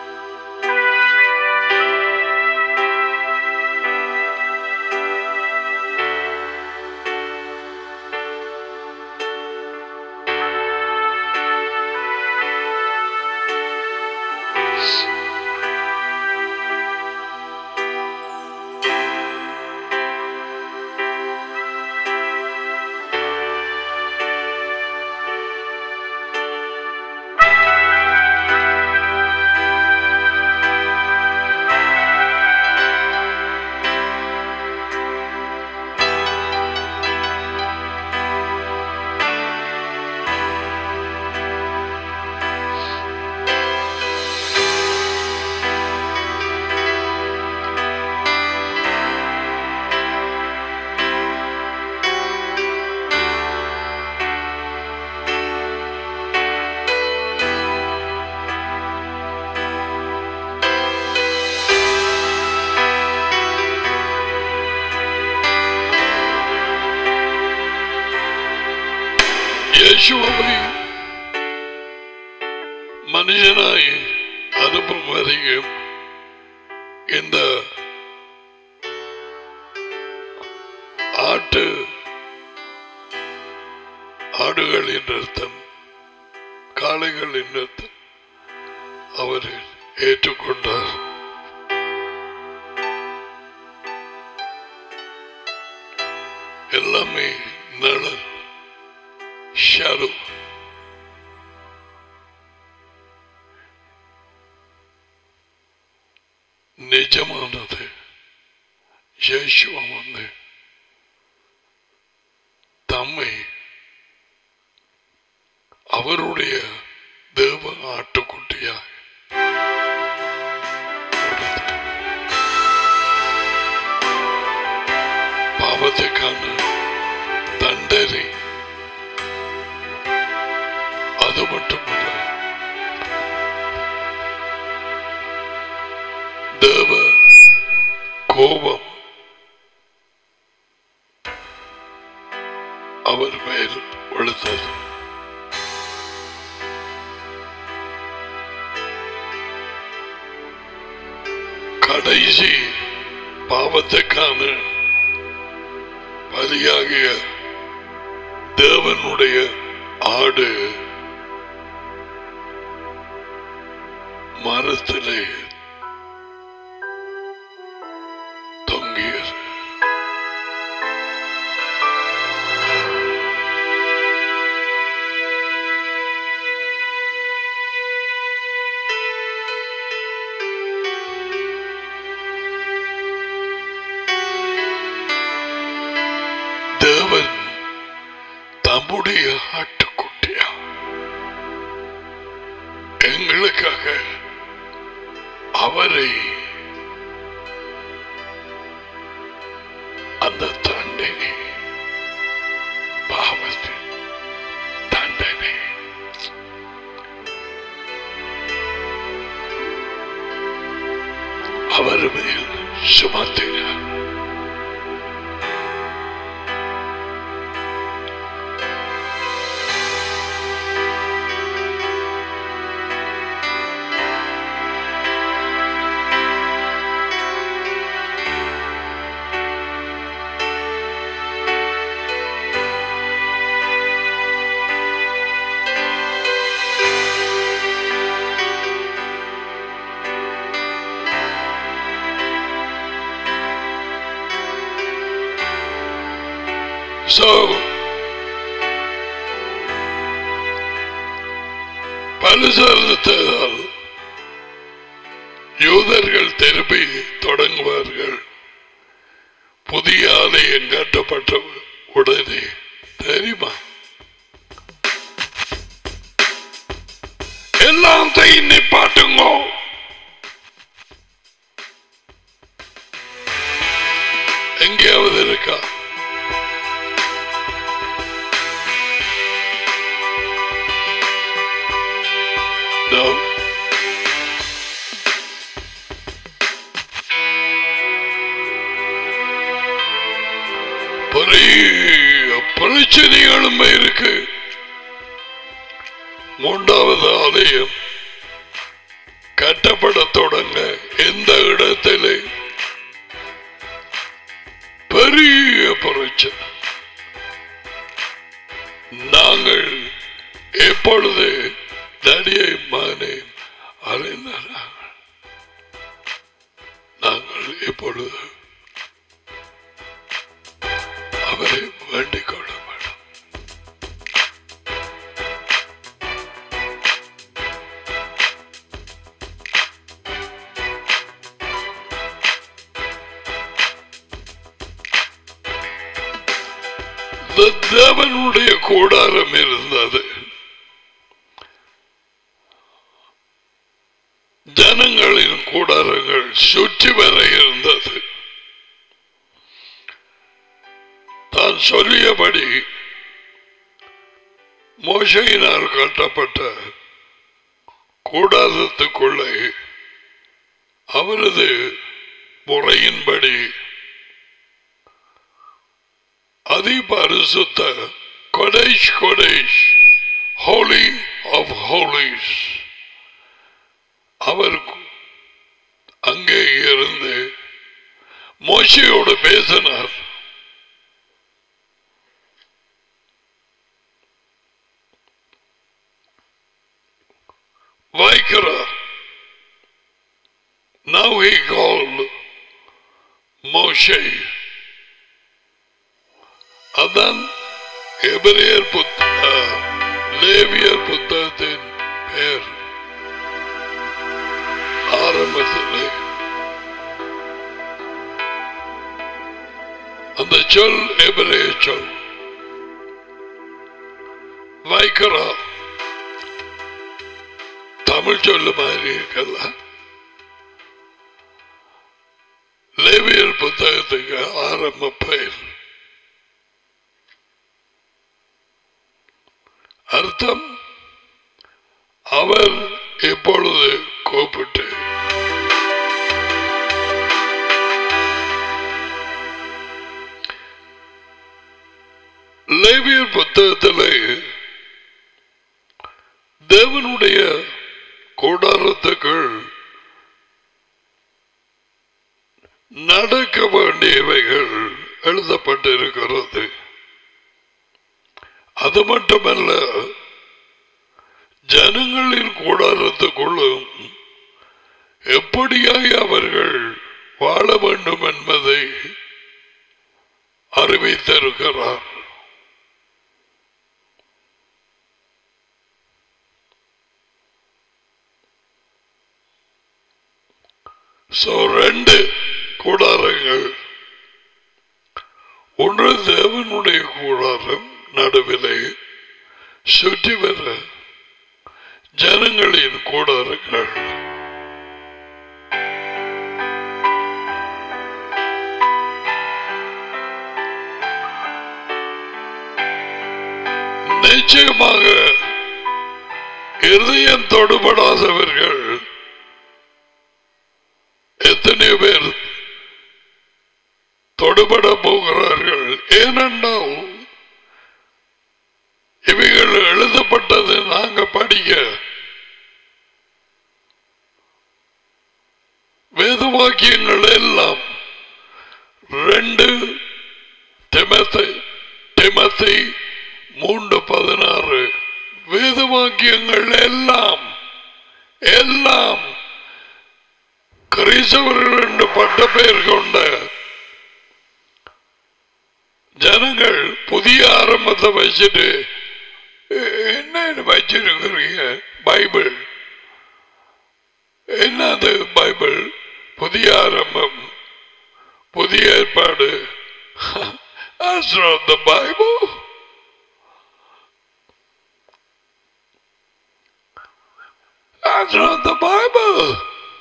യേശുவை മനുഷ്യനായി അനുഭവം വരികയും இந்த ஆட்டு ஆடுகளின் அர்த்தம் காளைகளின் ரத்தம் அவர் ஏற்றுக்கொண்டார் எல்லாமே நிழல் ஷாடோ நிஜமானது இயேசுவா வந்து தம்மை அவருடைய தேவ ஆட்டுக்குட்டியாக கொடுத்தார். பாவத்துக்கான தண்டனை அது மட்டுமல்ல தேவ கோபம் அவர் மேல் விழுந்தது கடைசி பாவத்துக்கான பலியாகிய தேவனுடைய ஆடு மரத்திலே தொங்கியது தேவன் தம்முடைய ஆட்டுக்குட்டியா எங்களுக்காக அவரை அந்த தண்டனை பாவத்தின் தண்டனை அவர் மேல் சுமத்தினார் So, பரிசோதத்தால் யூதர்கள் திரும்பி தொடங்குவார்கள் புதிய ஆலயம் கட்டப்பட்ட உடனே தெரியுமா எல்லாம் தை நிப்பாட்டுங்கோ எங்கேயாவது இருக்கா No. பெரிய பிரச்சனைகளும் இருக்கு மூன்றாவது ஆலயம் கட்டப்பட தொடங்க எந்த இடத்திலே பெரிய பிரச்சனை நாங்கள் எப்பொழுது தடியை மகனை அறிந்தார்கள் நாங்கள் இப்பொழுது அவரை வேண்டிக் கொள்ள வேண்டும் இந்த தேவனுடைய கூடாரம் இருந்தது ஜனங்களின் கூடாரங்கள் சுற்றி வர இருந்தது தான் சொல்லியபடி மோசையினால் கட்டப்பட்ட கூடாரத்துக்குள்ளே அவரது முறையின்படி அதிபரிசுத்த கொடேஷ் கொடேஷ் ஹோலி ஆஃப் ஹோலிஸ் அவர் அங்கே இருந்து மோசையோடு பேசினார் மோஷை அதான் எபிரேயர் புத்த லேவியர் புத்தகத்தின் பெயர் ஆரம்பத்தில் அந்த சொல் எபிரேய சொல் வைக்கிறா தமிழ் சொல்லு மாதிரி இருக்கல்ல லேவியர் புத்தகத்துக்கு ஆரம்ப பெயர் அர்த்தம் அவர் இப்பொழுது கூப்பிட்டு லேவியர் புத்தகத்திலே தேவனுடைய கூடாரத்துக்குள் நடக்க வேண்டியவைகள் எழுதப்பட்டிருக்கிறது அது மட்டுமல்ல ஜனங்களின் கூடாரத்துக்குள்ளும் எப்படியாய் அவர்கள் வாழ வேண்டும் என்பதை அறிவித்திருக்கிறார் சோ ரெண்டு கூடாரங்கள் ஒன்று தேவனுடைய கூடாரம் நடுவிலே சுற்றி வர ஜனங்களின் கூடாரங்கள் நிச்சயமாக இருதயம் தொடுபடாதவர்கள் எத்தனை பேர் தொடுபட போகிறார்கள் ஏனென்றால் இவைகள் எழுதப்பட்டது நாங்க படிக்க வேதவாக்கியங்கள் எல்லாம் ரெண்டு திமத்தை திமத்தை மூன்று பதினாறு வேதவாக்கியங்கள் எல்லாம் எல்லாம் கிறிஸ்தவர்கள் என்று பட்ட பெயர் கொண்ட ஜனங்கள் புதிய ஆரம்பத்தை வச்சுட்டு என்ன வச்சிருக்கிறீங்க பைபிள் என்னது பைபிள் புதிய ஆரம்பம் புதிய ஏற்பாடு That's not the Bible. That's not the Bible.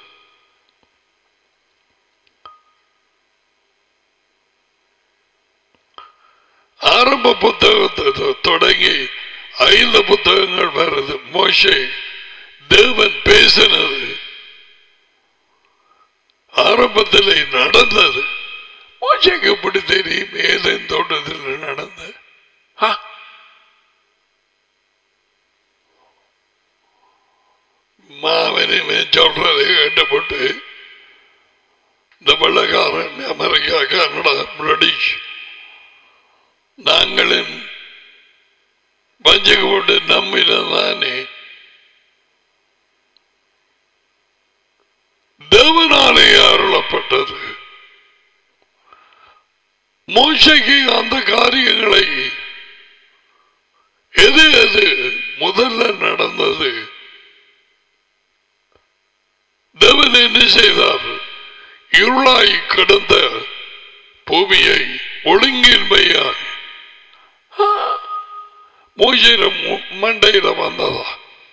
ஆரம்ப புத்தகத்தை தொடங்கி ஐந்து புத்தகங்கள் வருது மோஷே தேவன் பேசினது ஆரம்பத்தில் நடந்தது மோசைக்கு எப்படி தெரியும் ஏதேன் தோட்டத்தில் நடந்த மாவனிமே சொல்றதை கேட்டப்பட்டு இந்த வெள்ளக்காரன் அமெரிக்கா கனடா பிரிட்டிஷ் நாங்களும் பஞ்சகப்பட்டு நம்பினதானே தேவனாலே அருளப்பட்டது மோசைக்கு அந்த காரியங்களை எது எது முதல்ல நடந்தது தேவன் என்ன செய்தார் இருளாய் கிடந்த பூமியை ஒழுங்கின்மையாய் மூஜிர மண்டையில வந்ததா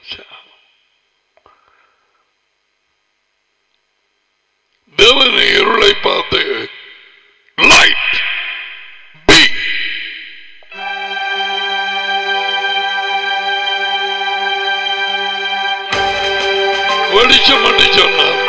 தேவன் இருளை பார்த்து லைட் பி வெளிச்சம் என்று சொன்னார்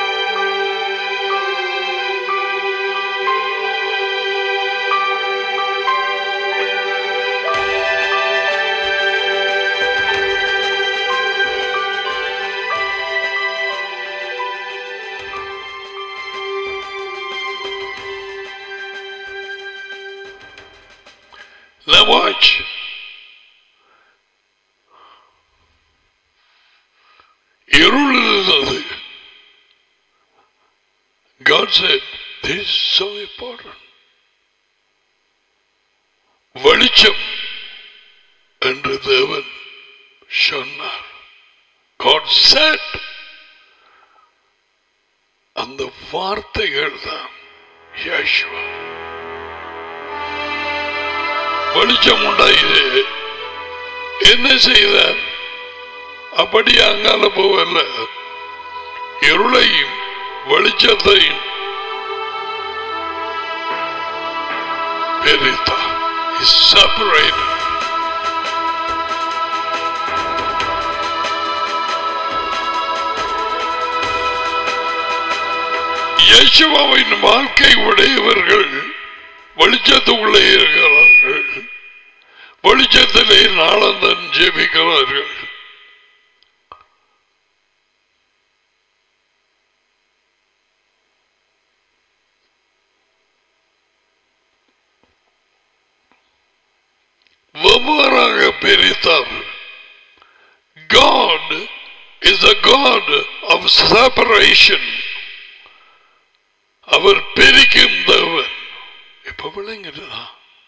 Now watch. இருள் இருந்தது God said, this is so important. வெளிச்சம் என்று தேவன் சொன்னார் God said அந்த வார்த்தைகள் தான் யேசுவா வெளிச்சம் உண்டாயிரு என்ன செய்தார் அப்படி அங்கால போவல்ல இருளையும் வெளிச்சத்தையும் பிரித்தார் He separated இயேசுவாவின் வாழ்க்கை உடையவர்கள் வெளிச்சத்துக்குள்ளே இருக்கிறார்கள் வெளிச்சத்திலே நாளந்தன் ஜெபிக்கிறார்கள் வெவ்வேறாக பிரித்தார் God is a God of separation. அவர் பிரிக்கும் தேவன் இப்ப விளங்குதா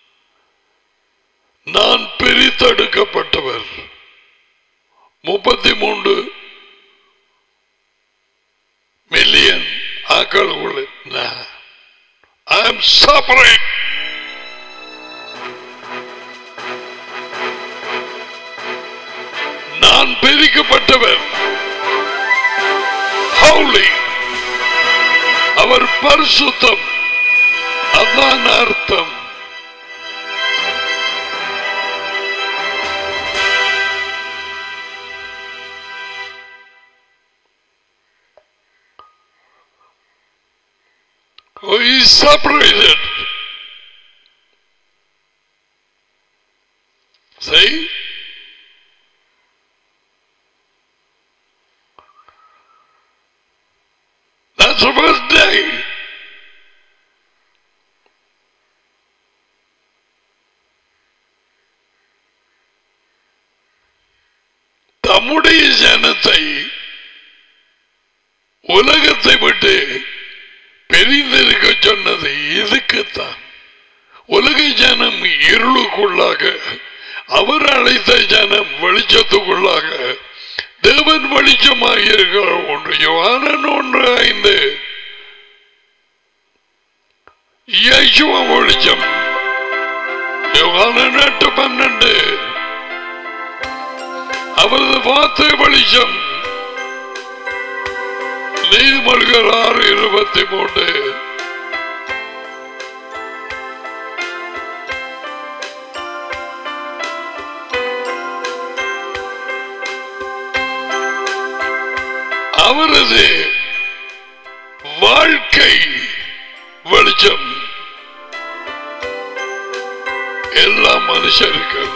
நான் பிரித்தெடுக்கப்பட்டவர் முப்பத்தி மூன்று மில்லியன் ஆக்கள் ஐ எம் செப்பரேட் நான் பிரிக்கப்பட்டவர் ஹவுலி அவர் பரிசுத்தம் அதான் அர்த்தம் Oh, he's separated. See? That's the first day. தம்முடைய ஜனத்தை உலகத்தை விட்டு பிரிந்திருக்க சொன்னது இதுக்குத்தான் உலக ஜனம் இருளுக்குள்ளாக அவர் அழைத்த ஜனம் வெளிச்சத்துக்குள்ளாக தேவன் வெளிச்சமாக இருக்கிற ஒன்று யோகானன் ஒன்று ஐந்து இயேசுவ வெளிச்சம் யோகானன் எட்டு பன்னெண்டு அவரது வார்த்தை வெளிச்சம் நீதிமொழிகள் ஆறு இருபத்தி மூன்று அவரது வாழ்க்கை வெளிச்சம் எல்லா மனுஷருக்கும்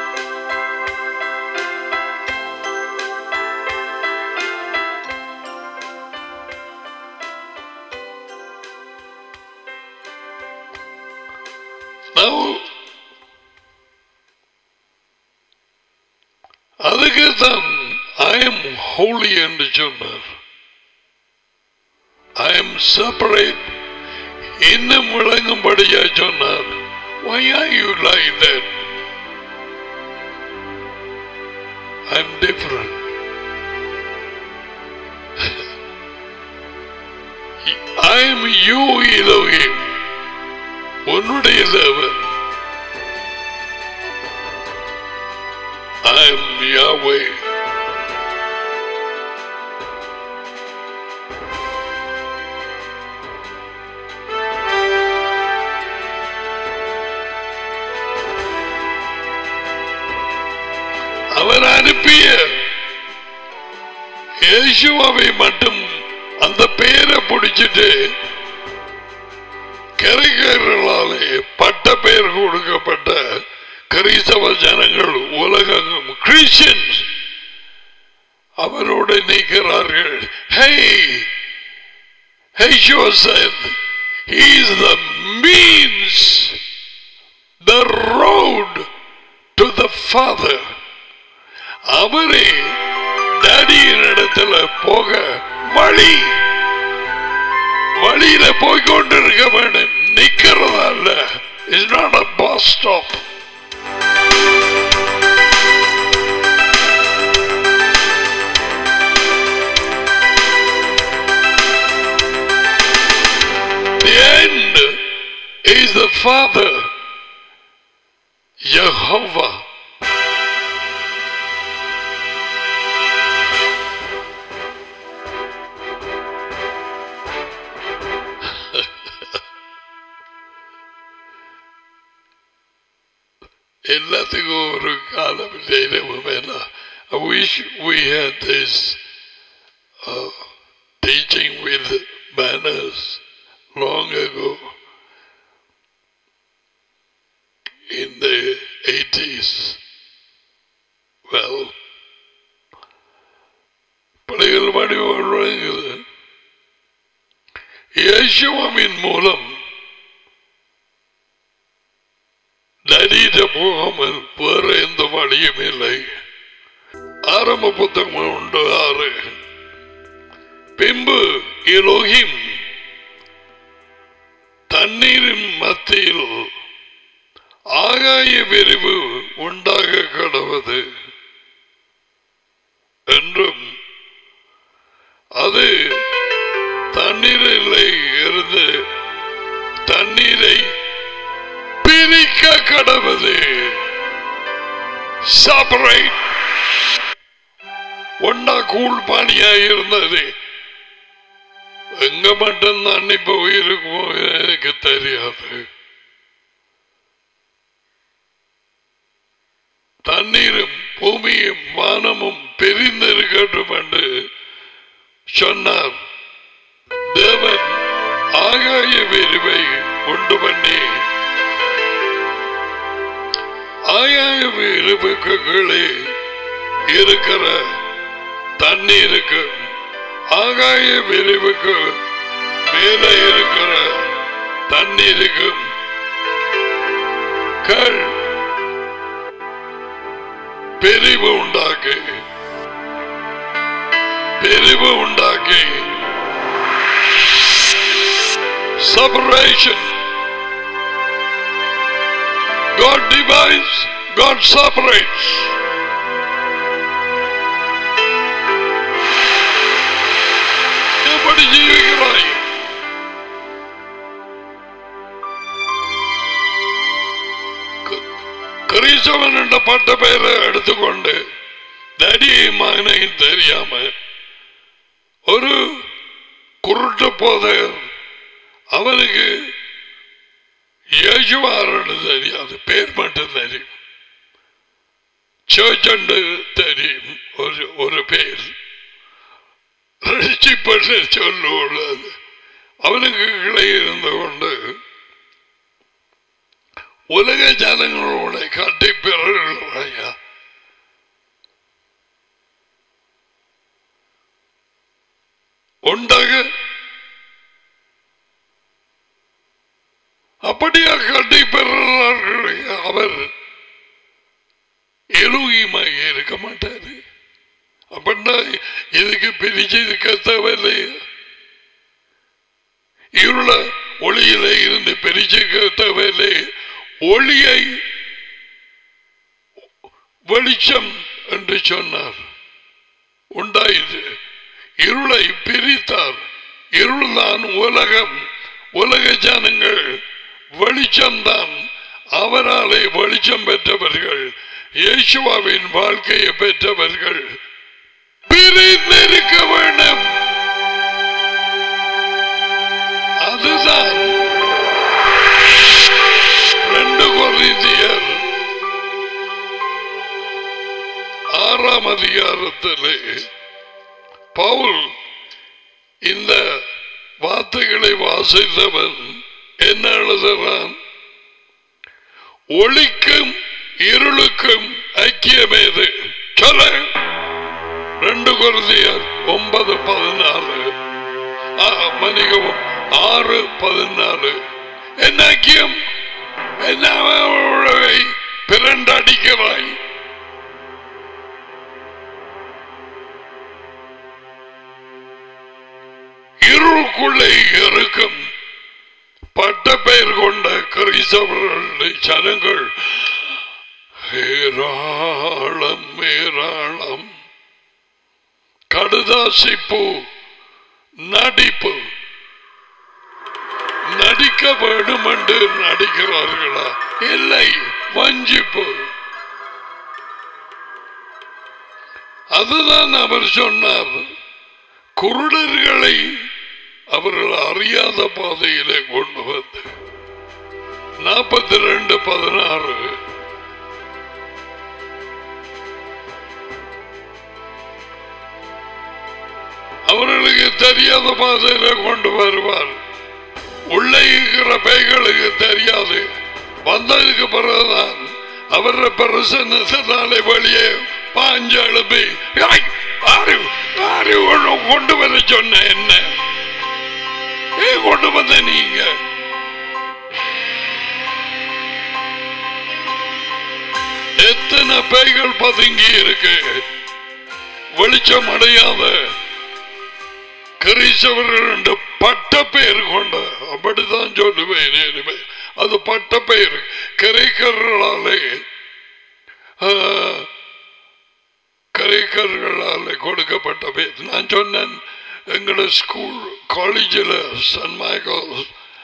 Now, அதுக்கு தான் ஐ எம் ஹோலி என்று சொன்னார் ஐ எம் செப்பரேட் இன்னும் விளங்கும்படியா சொன்னார் Why are you like that? I'm different. I am you, Elohim. உன்னுடைய தேவன் I am Yahweh. அவர் அனுப்பிய இயேசுவாவை மட்டும் அந்த பெயரை பிடிச்சிட்டு கரைகர்களாலே பட்ட பெயர் கொடுக்கப்பட்ட கிறிஸ்தவ ஜனங்கள் உலகங்கும் கிறிஸ்டியன்ஸ் அவரோடு நிற்கிறார்கள் ஹே Yeshua said, He is the means, the road to the Father. அவரே டேடியின் இடத்துல போக வழி வழியில போய்கொண்டிருக்க வேண்டும் நிக்கிறதா இல்ல it's not a bus stop The end is the Father, Jehovah. எல்லாத்துக்கும் ஒரு காலம் நேரமும் வேணாம் I wish we had this uh, teaching with manners long ago in the 80s. Well, பிள்ளைகள் வடிவங்குது இயேசுவின் மூலம் நரீத போகாமல் வேற எந்த வழியும் இல்லை ஆரம்ப புத்தகம் உண்டு ஆறு பின்பு இலோகிம் தண்ணீரின் மத்தியில் ஆகாய விரிவு உண்டாக கடவது என்றும் அது தண்ணீரில் இருந்து தண்ணீரை பிரிக்க கடவுது செப்பரேட் ஒன்னா கூழ் பானியா இருந்தது எங்க மட்டும் தண்ணி போயிருக்குமோ எனக்கு தெரியாது தண்ணீரும் பூமியும் வானமும் பிரிந்திருக்கட்டும் என்று சொன்னார் தேவன் ஆகாய விரிவை உண்டு பண்ணி ஆகாய விரிவுக்கு கீழே இருக்கிற தண்ணீருக்கு ஆகாய விரிவுக்கு மேலே இருக்கிற தண்ணீருக்கும் கீழ் பிரிவு உண்டாக்கி பிரிவு உண்டாக்கி separation God divides God separates எப்படி ஜீவிக்கிறாய் கிறிஸ்தவன் என்ற பட்ட பெயரை எடுத்துக்கொண்டு தடியையும் மகனையும் தெரியாம ஒரு குருட்டு போதையர் அவனுக்கு யேசுவாரன்னு தெரியாது பேர் மட்டும் தெரியும் சர்ச் தெரியும் ஒரு ஒரு பேர் ரட்சிப்பட்டு சொல்லுள்ளது அவனுக்கு கீழே இருந்து கொண்டு உலக ஜனங்களோட காட்டி பிறகுள்ளாயா உண்டாக அப்படியா காட்டி பெறுகிறார்கள் அவர் எலுகியமாக இருக்க மாட்டாரு அப்படின்னா இதுக்கு பிரிச்சு இருக்க தேவையில்லை இருள ஒளியில இருந்து பிரிச்சுக்க தேவையில்லை ஒளியை வெளிச்சம் என்று சொன்னார் உண்டாயிற்று இருளை பிரித்தார் இருள்தான் உலகம் உலக ஜனங்கள் வெளிச்சம்தான் அவராலே வெளிச்சம் பெற்றவர்கள் இயேசுவாவின் வாழ்க்கையை பெற்றவர்கள் பிரிந்திருக்க வேண்டும் அதுதான் ரெண்டு கொரிந்தியர் ஆறாம் அதிகாரத்திலே பவுல் இந்த வார்த்தைகளை வாசித்தவன் என்ன எழுதுகிறான் ஒளிக்கும் இருளுக்கும் ஐக்கியமேது சொல்ல ரெண்டு குருதியர் ஒன்பது பதினாலு ஆ, மன்னிக்கவும் ஆறு பதினாலு என்ன ஐக்கியம் என்ன உழவை பிறண்டடிக்கிறாய் இருளுக்குள்ளே இருக்கும் பட்ட பெயர் கிறிஸ்தவர்களுடைய ஜனங்கள் ஏராளம் ஏராளம் கடுதாசிப்பு நடிப்பு நடிக்க வேண்டும் என்று நடிக்கிறார்களா இல்லை வஞ்சிப்பு அதுதான் அவர் சொன்னார் குருடர்களை அவர்கள் அறியாத பாதையிலே கொண்டு வந்து நாற்பத்தி ரெண்டு பதினாறு அவர்களுக்கு தெரியாத பாதையில கொண்டு வருவார் உள்ளே இருக்கிற பேய்களுக்கு தெரியாது வந்ததுக்கு பிறகுதான் அவர பிரசன்னத்தினாலே வெளியே பாஞ்சு எழுப்பி "ஐய், ஆறு ஆறு ஒண்ணு கொண்டு வர சொன்ன என்ன ஏ கொண்டு வந்த நீங்க எத்தனை பேய்கள் பதுங்கி இருக்கு வெளிச்சம் அடையாத கிறிஸ்தவர்கள் என்று பட்ட பெயர் கொண்ட அப்படித்தான் சொல்லுவேன் இனிமே. அது பட்ட பெயர் கிரைக்கர்களாலே ஆ, கிரைக்கர்களாலே கொடுக்கப்பட்ட பெயர் நான் சொன்னேன் எங்களோட ஸ்கூல் காலேஜில் Saint Michael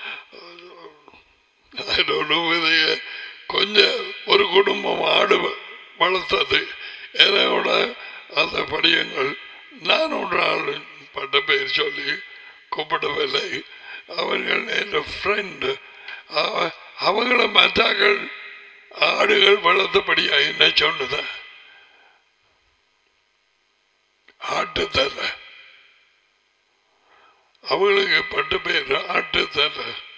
I don't know whether கொஞ்சம் ஒரு குடும்பம் ஆடு வ- வளர்த்தது என்னோட அந்த படியங்கள் நான் ஒரு ஆள் பட்ட பேர் சொல்லி கூப்பிடவில்லை அவர்கள் என் ஃப்ரெண்டு அவங்கள மற்றாக்கள் ஆடுகள் வளர்த்தபடியா என்ன சொன்னத ஆட்டு தர அவங்களுக்கு பட்ட பேர் ஆட்டு தர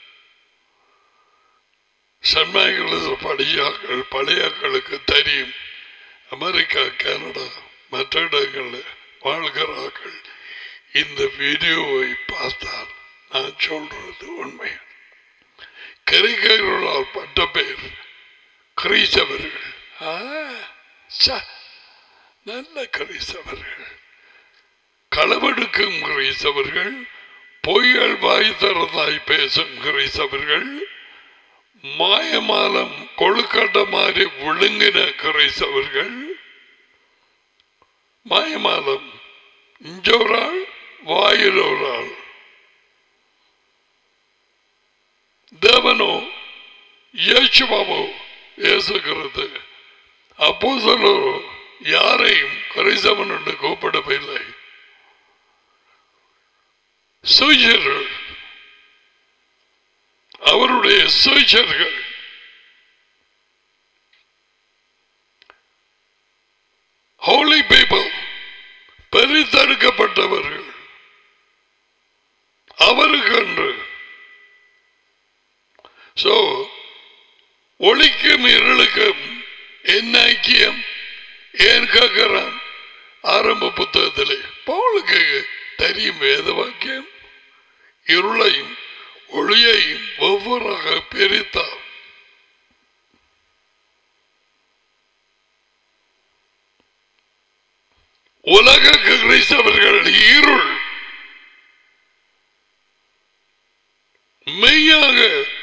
சன்மாய்களது படியாக்கள் பழையாக்களுக்கு தெரியும் அமெரிக்கா கனடா மற்ற இடங்களில் வாழ்கிறார்கள் இந்த வீடியோவை பார்த்தால் நான் சொல்றது உண்மை கரிகர்களால் பட்ட பேர் கிறிஸ்தவர்கள் ஆ, ச, நல்ல கிறிஸ்தவர்கள் களவெடுக்கும் கிறிஸ்தவர்கள் பொய்கள் வாய் திறந்தாய் பேசும் கிறிஸ்தவர்கள் மாயமாலம் கொழுக்கட்ட மாதிரி விழுங்கின கிறிஸ்தவர்கள் மாயமாலம் இங்க ஒரு ஆள் வாயில் ஒரு ஆள் தேவனோ இயேசுவாவோ இயேசுகிறது அப்போ யாரையும் கிறிஸ்தவன் என்று கூப்பிடவில்லை சூச்சர்கள் அவருடைய சூச்சர்கள் ஹோலி பீப்புள் பெரிதெடுக்கப்பட்டவர்கள் அவருக்கென்று சோ ஒளிக்கும் இருளுக்கும் என்ன ஐக்கியம் ஏன் கேட்கிறான் ஆரம்ப புத்தகத்திலே பவுலுக்கு தெரியும் வேத வாக்கியம் இருளையும் ஒளியையும் ஒவ்வொருவராக பிரித்தார் உலக கிறிஸ்தவர்கள் இருள் மெய்யாக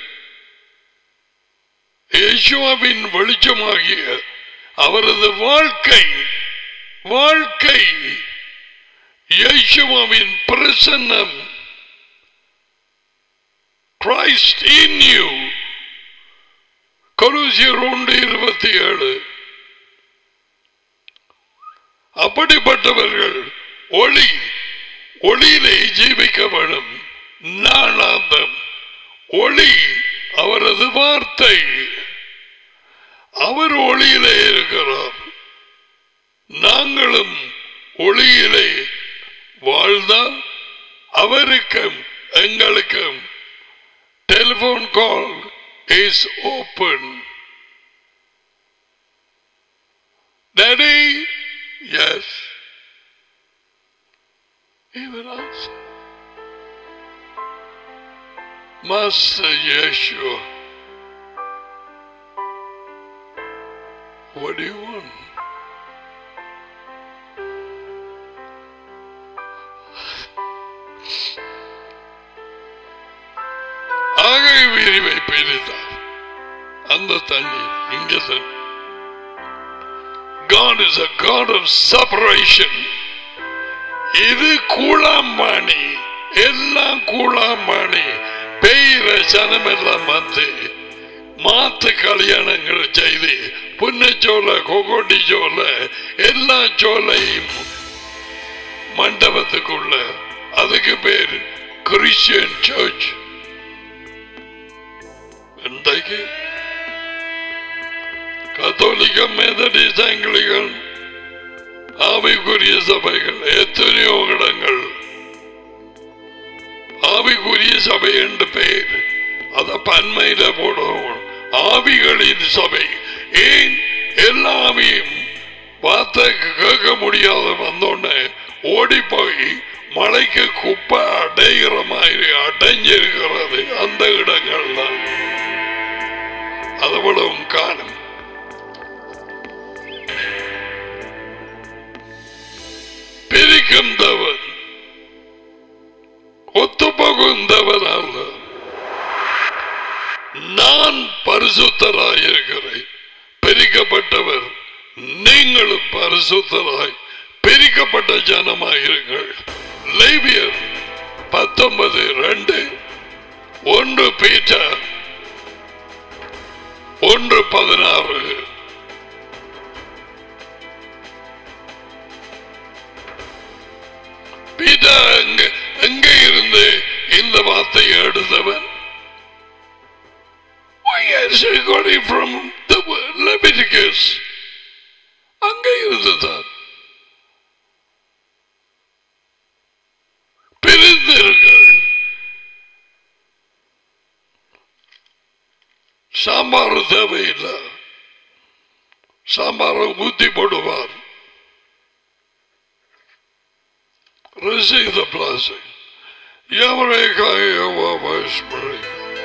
இயேசுவாவின் வெளிச்சமாகிய அவரது வாழ்க்கை வாழ்க்கை இயேசுவாவின் பிரசன்னம் கிரைஸ்ட் இன் யூ கொலோசியர் ஒன்று இருபத்தி ஏழு அப்படிப்பட்டவர்கள் ஒளி ஒளியிலே ஜீவிக்க வேண்டும் நாளாந்தம் ஒளி அவரது வார்த்தை அவர் ஒளியிலே இருக்கிறார் நாங்களும் ஒளியிலே வாழ்ந்தால் அவருக்கும் எங்களுக்கும் telephone call is open Daddy, yes. Even answer. Master Yeshua, what do you want? ஆகை விரிவை பிரித்தார் அந்த தண்ணி இங்க தண்ணி God is a God of separation. இது கூழாம்பாணி எல்லாம் கூழாம்பாணி பெய்கிற ஜனம் எல்லாம் வந்து மாத்து கல்யாணங்கள் செய்து புன்னச்சோல கொகோட்டி சோல எல்லா சோலையும் மண்டபத்துக்குள்ள அதுக்கு பேர் கிறிஸ்டியன் சர்ச் இன்றைக்கு கத்தோலிக்க மெதடிஸ் ஆங்கிலிகன் ஆவிக்குரிய சபைகள் எத்தனையோ இடங்கள் ஆவிக்குரிய சபை என்று பெயர் அத பன்மையில போடுவோம் ஆவிகளின் சபை ஏன் எல்லா ஆவியும் வார்த்தை கேட்க முடியாத வந்தோடனே ஓடி போய் மலைக்கு குப்பை அடைகிற மாதிரி அடைஞ்சிருக்கிறது அந்த இடங்கள் தான் அதுபோலவும் காணும் பிரிக்கின்றவன் ஒத்துப்பகுந்தவன் அல்ல நான் பரிசுத்தராயிருக்கிறேன் பிரிக்கப்பட்டவர் நீங்களும் பரிசுத்தராய் பிரிக்கப்பட்ட ஜனமாயிருங்கள் லேவியர் பத்தொன்பது ரெண்டு ஒன்று பீட்டர் ஒன்று பதினாறு பீட்டா எங்க எங்க இருந்து இந்த வார்த்தையை எடுத்தவன் Why is he got it from the Leviticus? அங்க இருந்துதான் பிரிந்திருங்கள் சாம்பார் தேவையில்லை சாம்பாரை ஊத்தி போடுவார் receive the blessing. Yamareka Yawa Vashmari.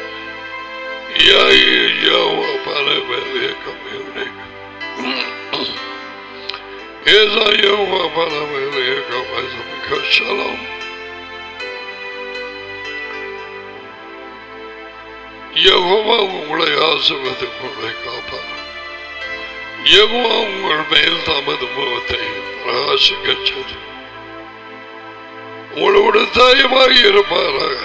Yai Yawa Panaveli Community. Eza Yawa Panaveli Community. Shalom. Jehovah உங்களை ஆசிர்வதித்து உங்களை காப்பார் யகோவா உங்கள் மேல் தமது முகத்தை பிரகாசிக்க செய்து உங்களோடு தயவாக இருப்பாராக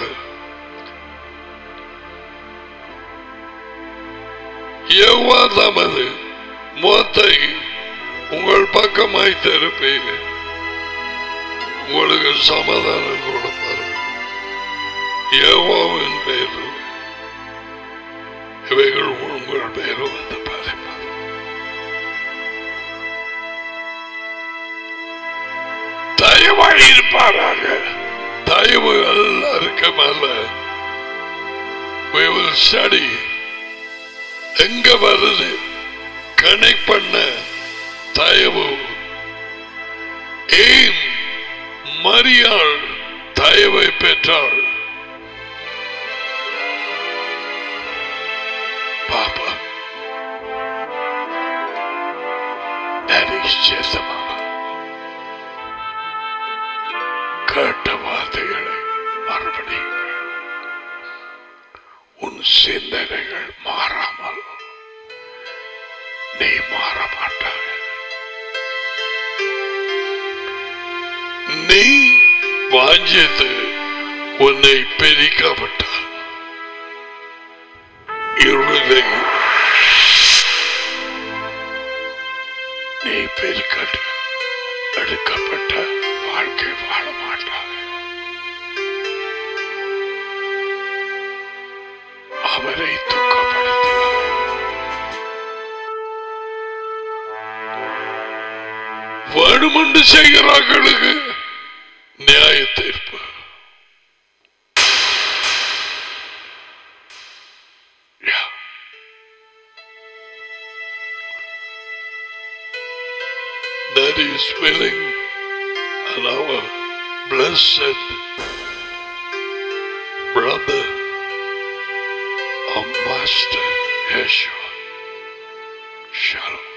யெகோவா தமது முகத்தை உங்கள் பக்கமாய் திருப்பீங்க உங்களுக்கு சமாதானம் கொடுப்பார் யெகோவாவின் பேரில் இவைகள் உங்கள் பேரும் வந்து பாதிப்பார் தயவாக இருப்பாராக தயவு எல்லாருக்கும் அல்ல we will study எங்க வருது கனெக்ட் பண்ண தயவு ஏன் மரியாள் தயவை பெற்றாள் பாப்பா that is just a கேட்ட வார்த்தைகளை மறுபடியும் உன் சிந்தனைகள் மாறாமல் நீ மாற மாட்டாய் நீ வாஞ்சித்து உன்னை பிரிக்கப்பட்டால் இருளை நீ பெருக்கட்டு எடுக்கப்பட்ட வாழ்க்கை வாழ மாட்டாய் அவரை துக்கப்படுத்தினார் வேணுமென்று செய்கிறார்களுக்கு நியாய தீர்ப்பு Yeah. That is willing and our blessed brother, our master Yeshua. Shalom.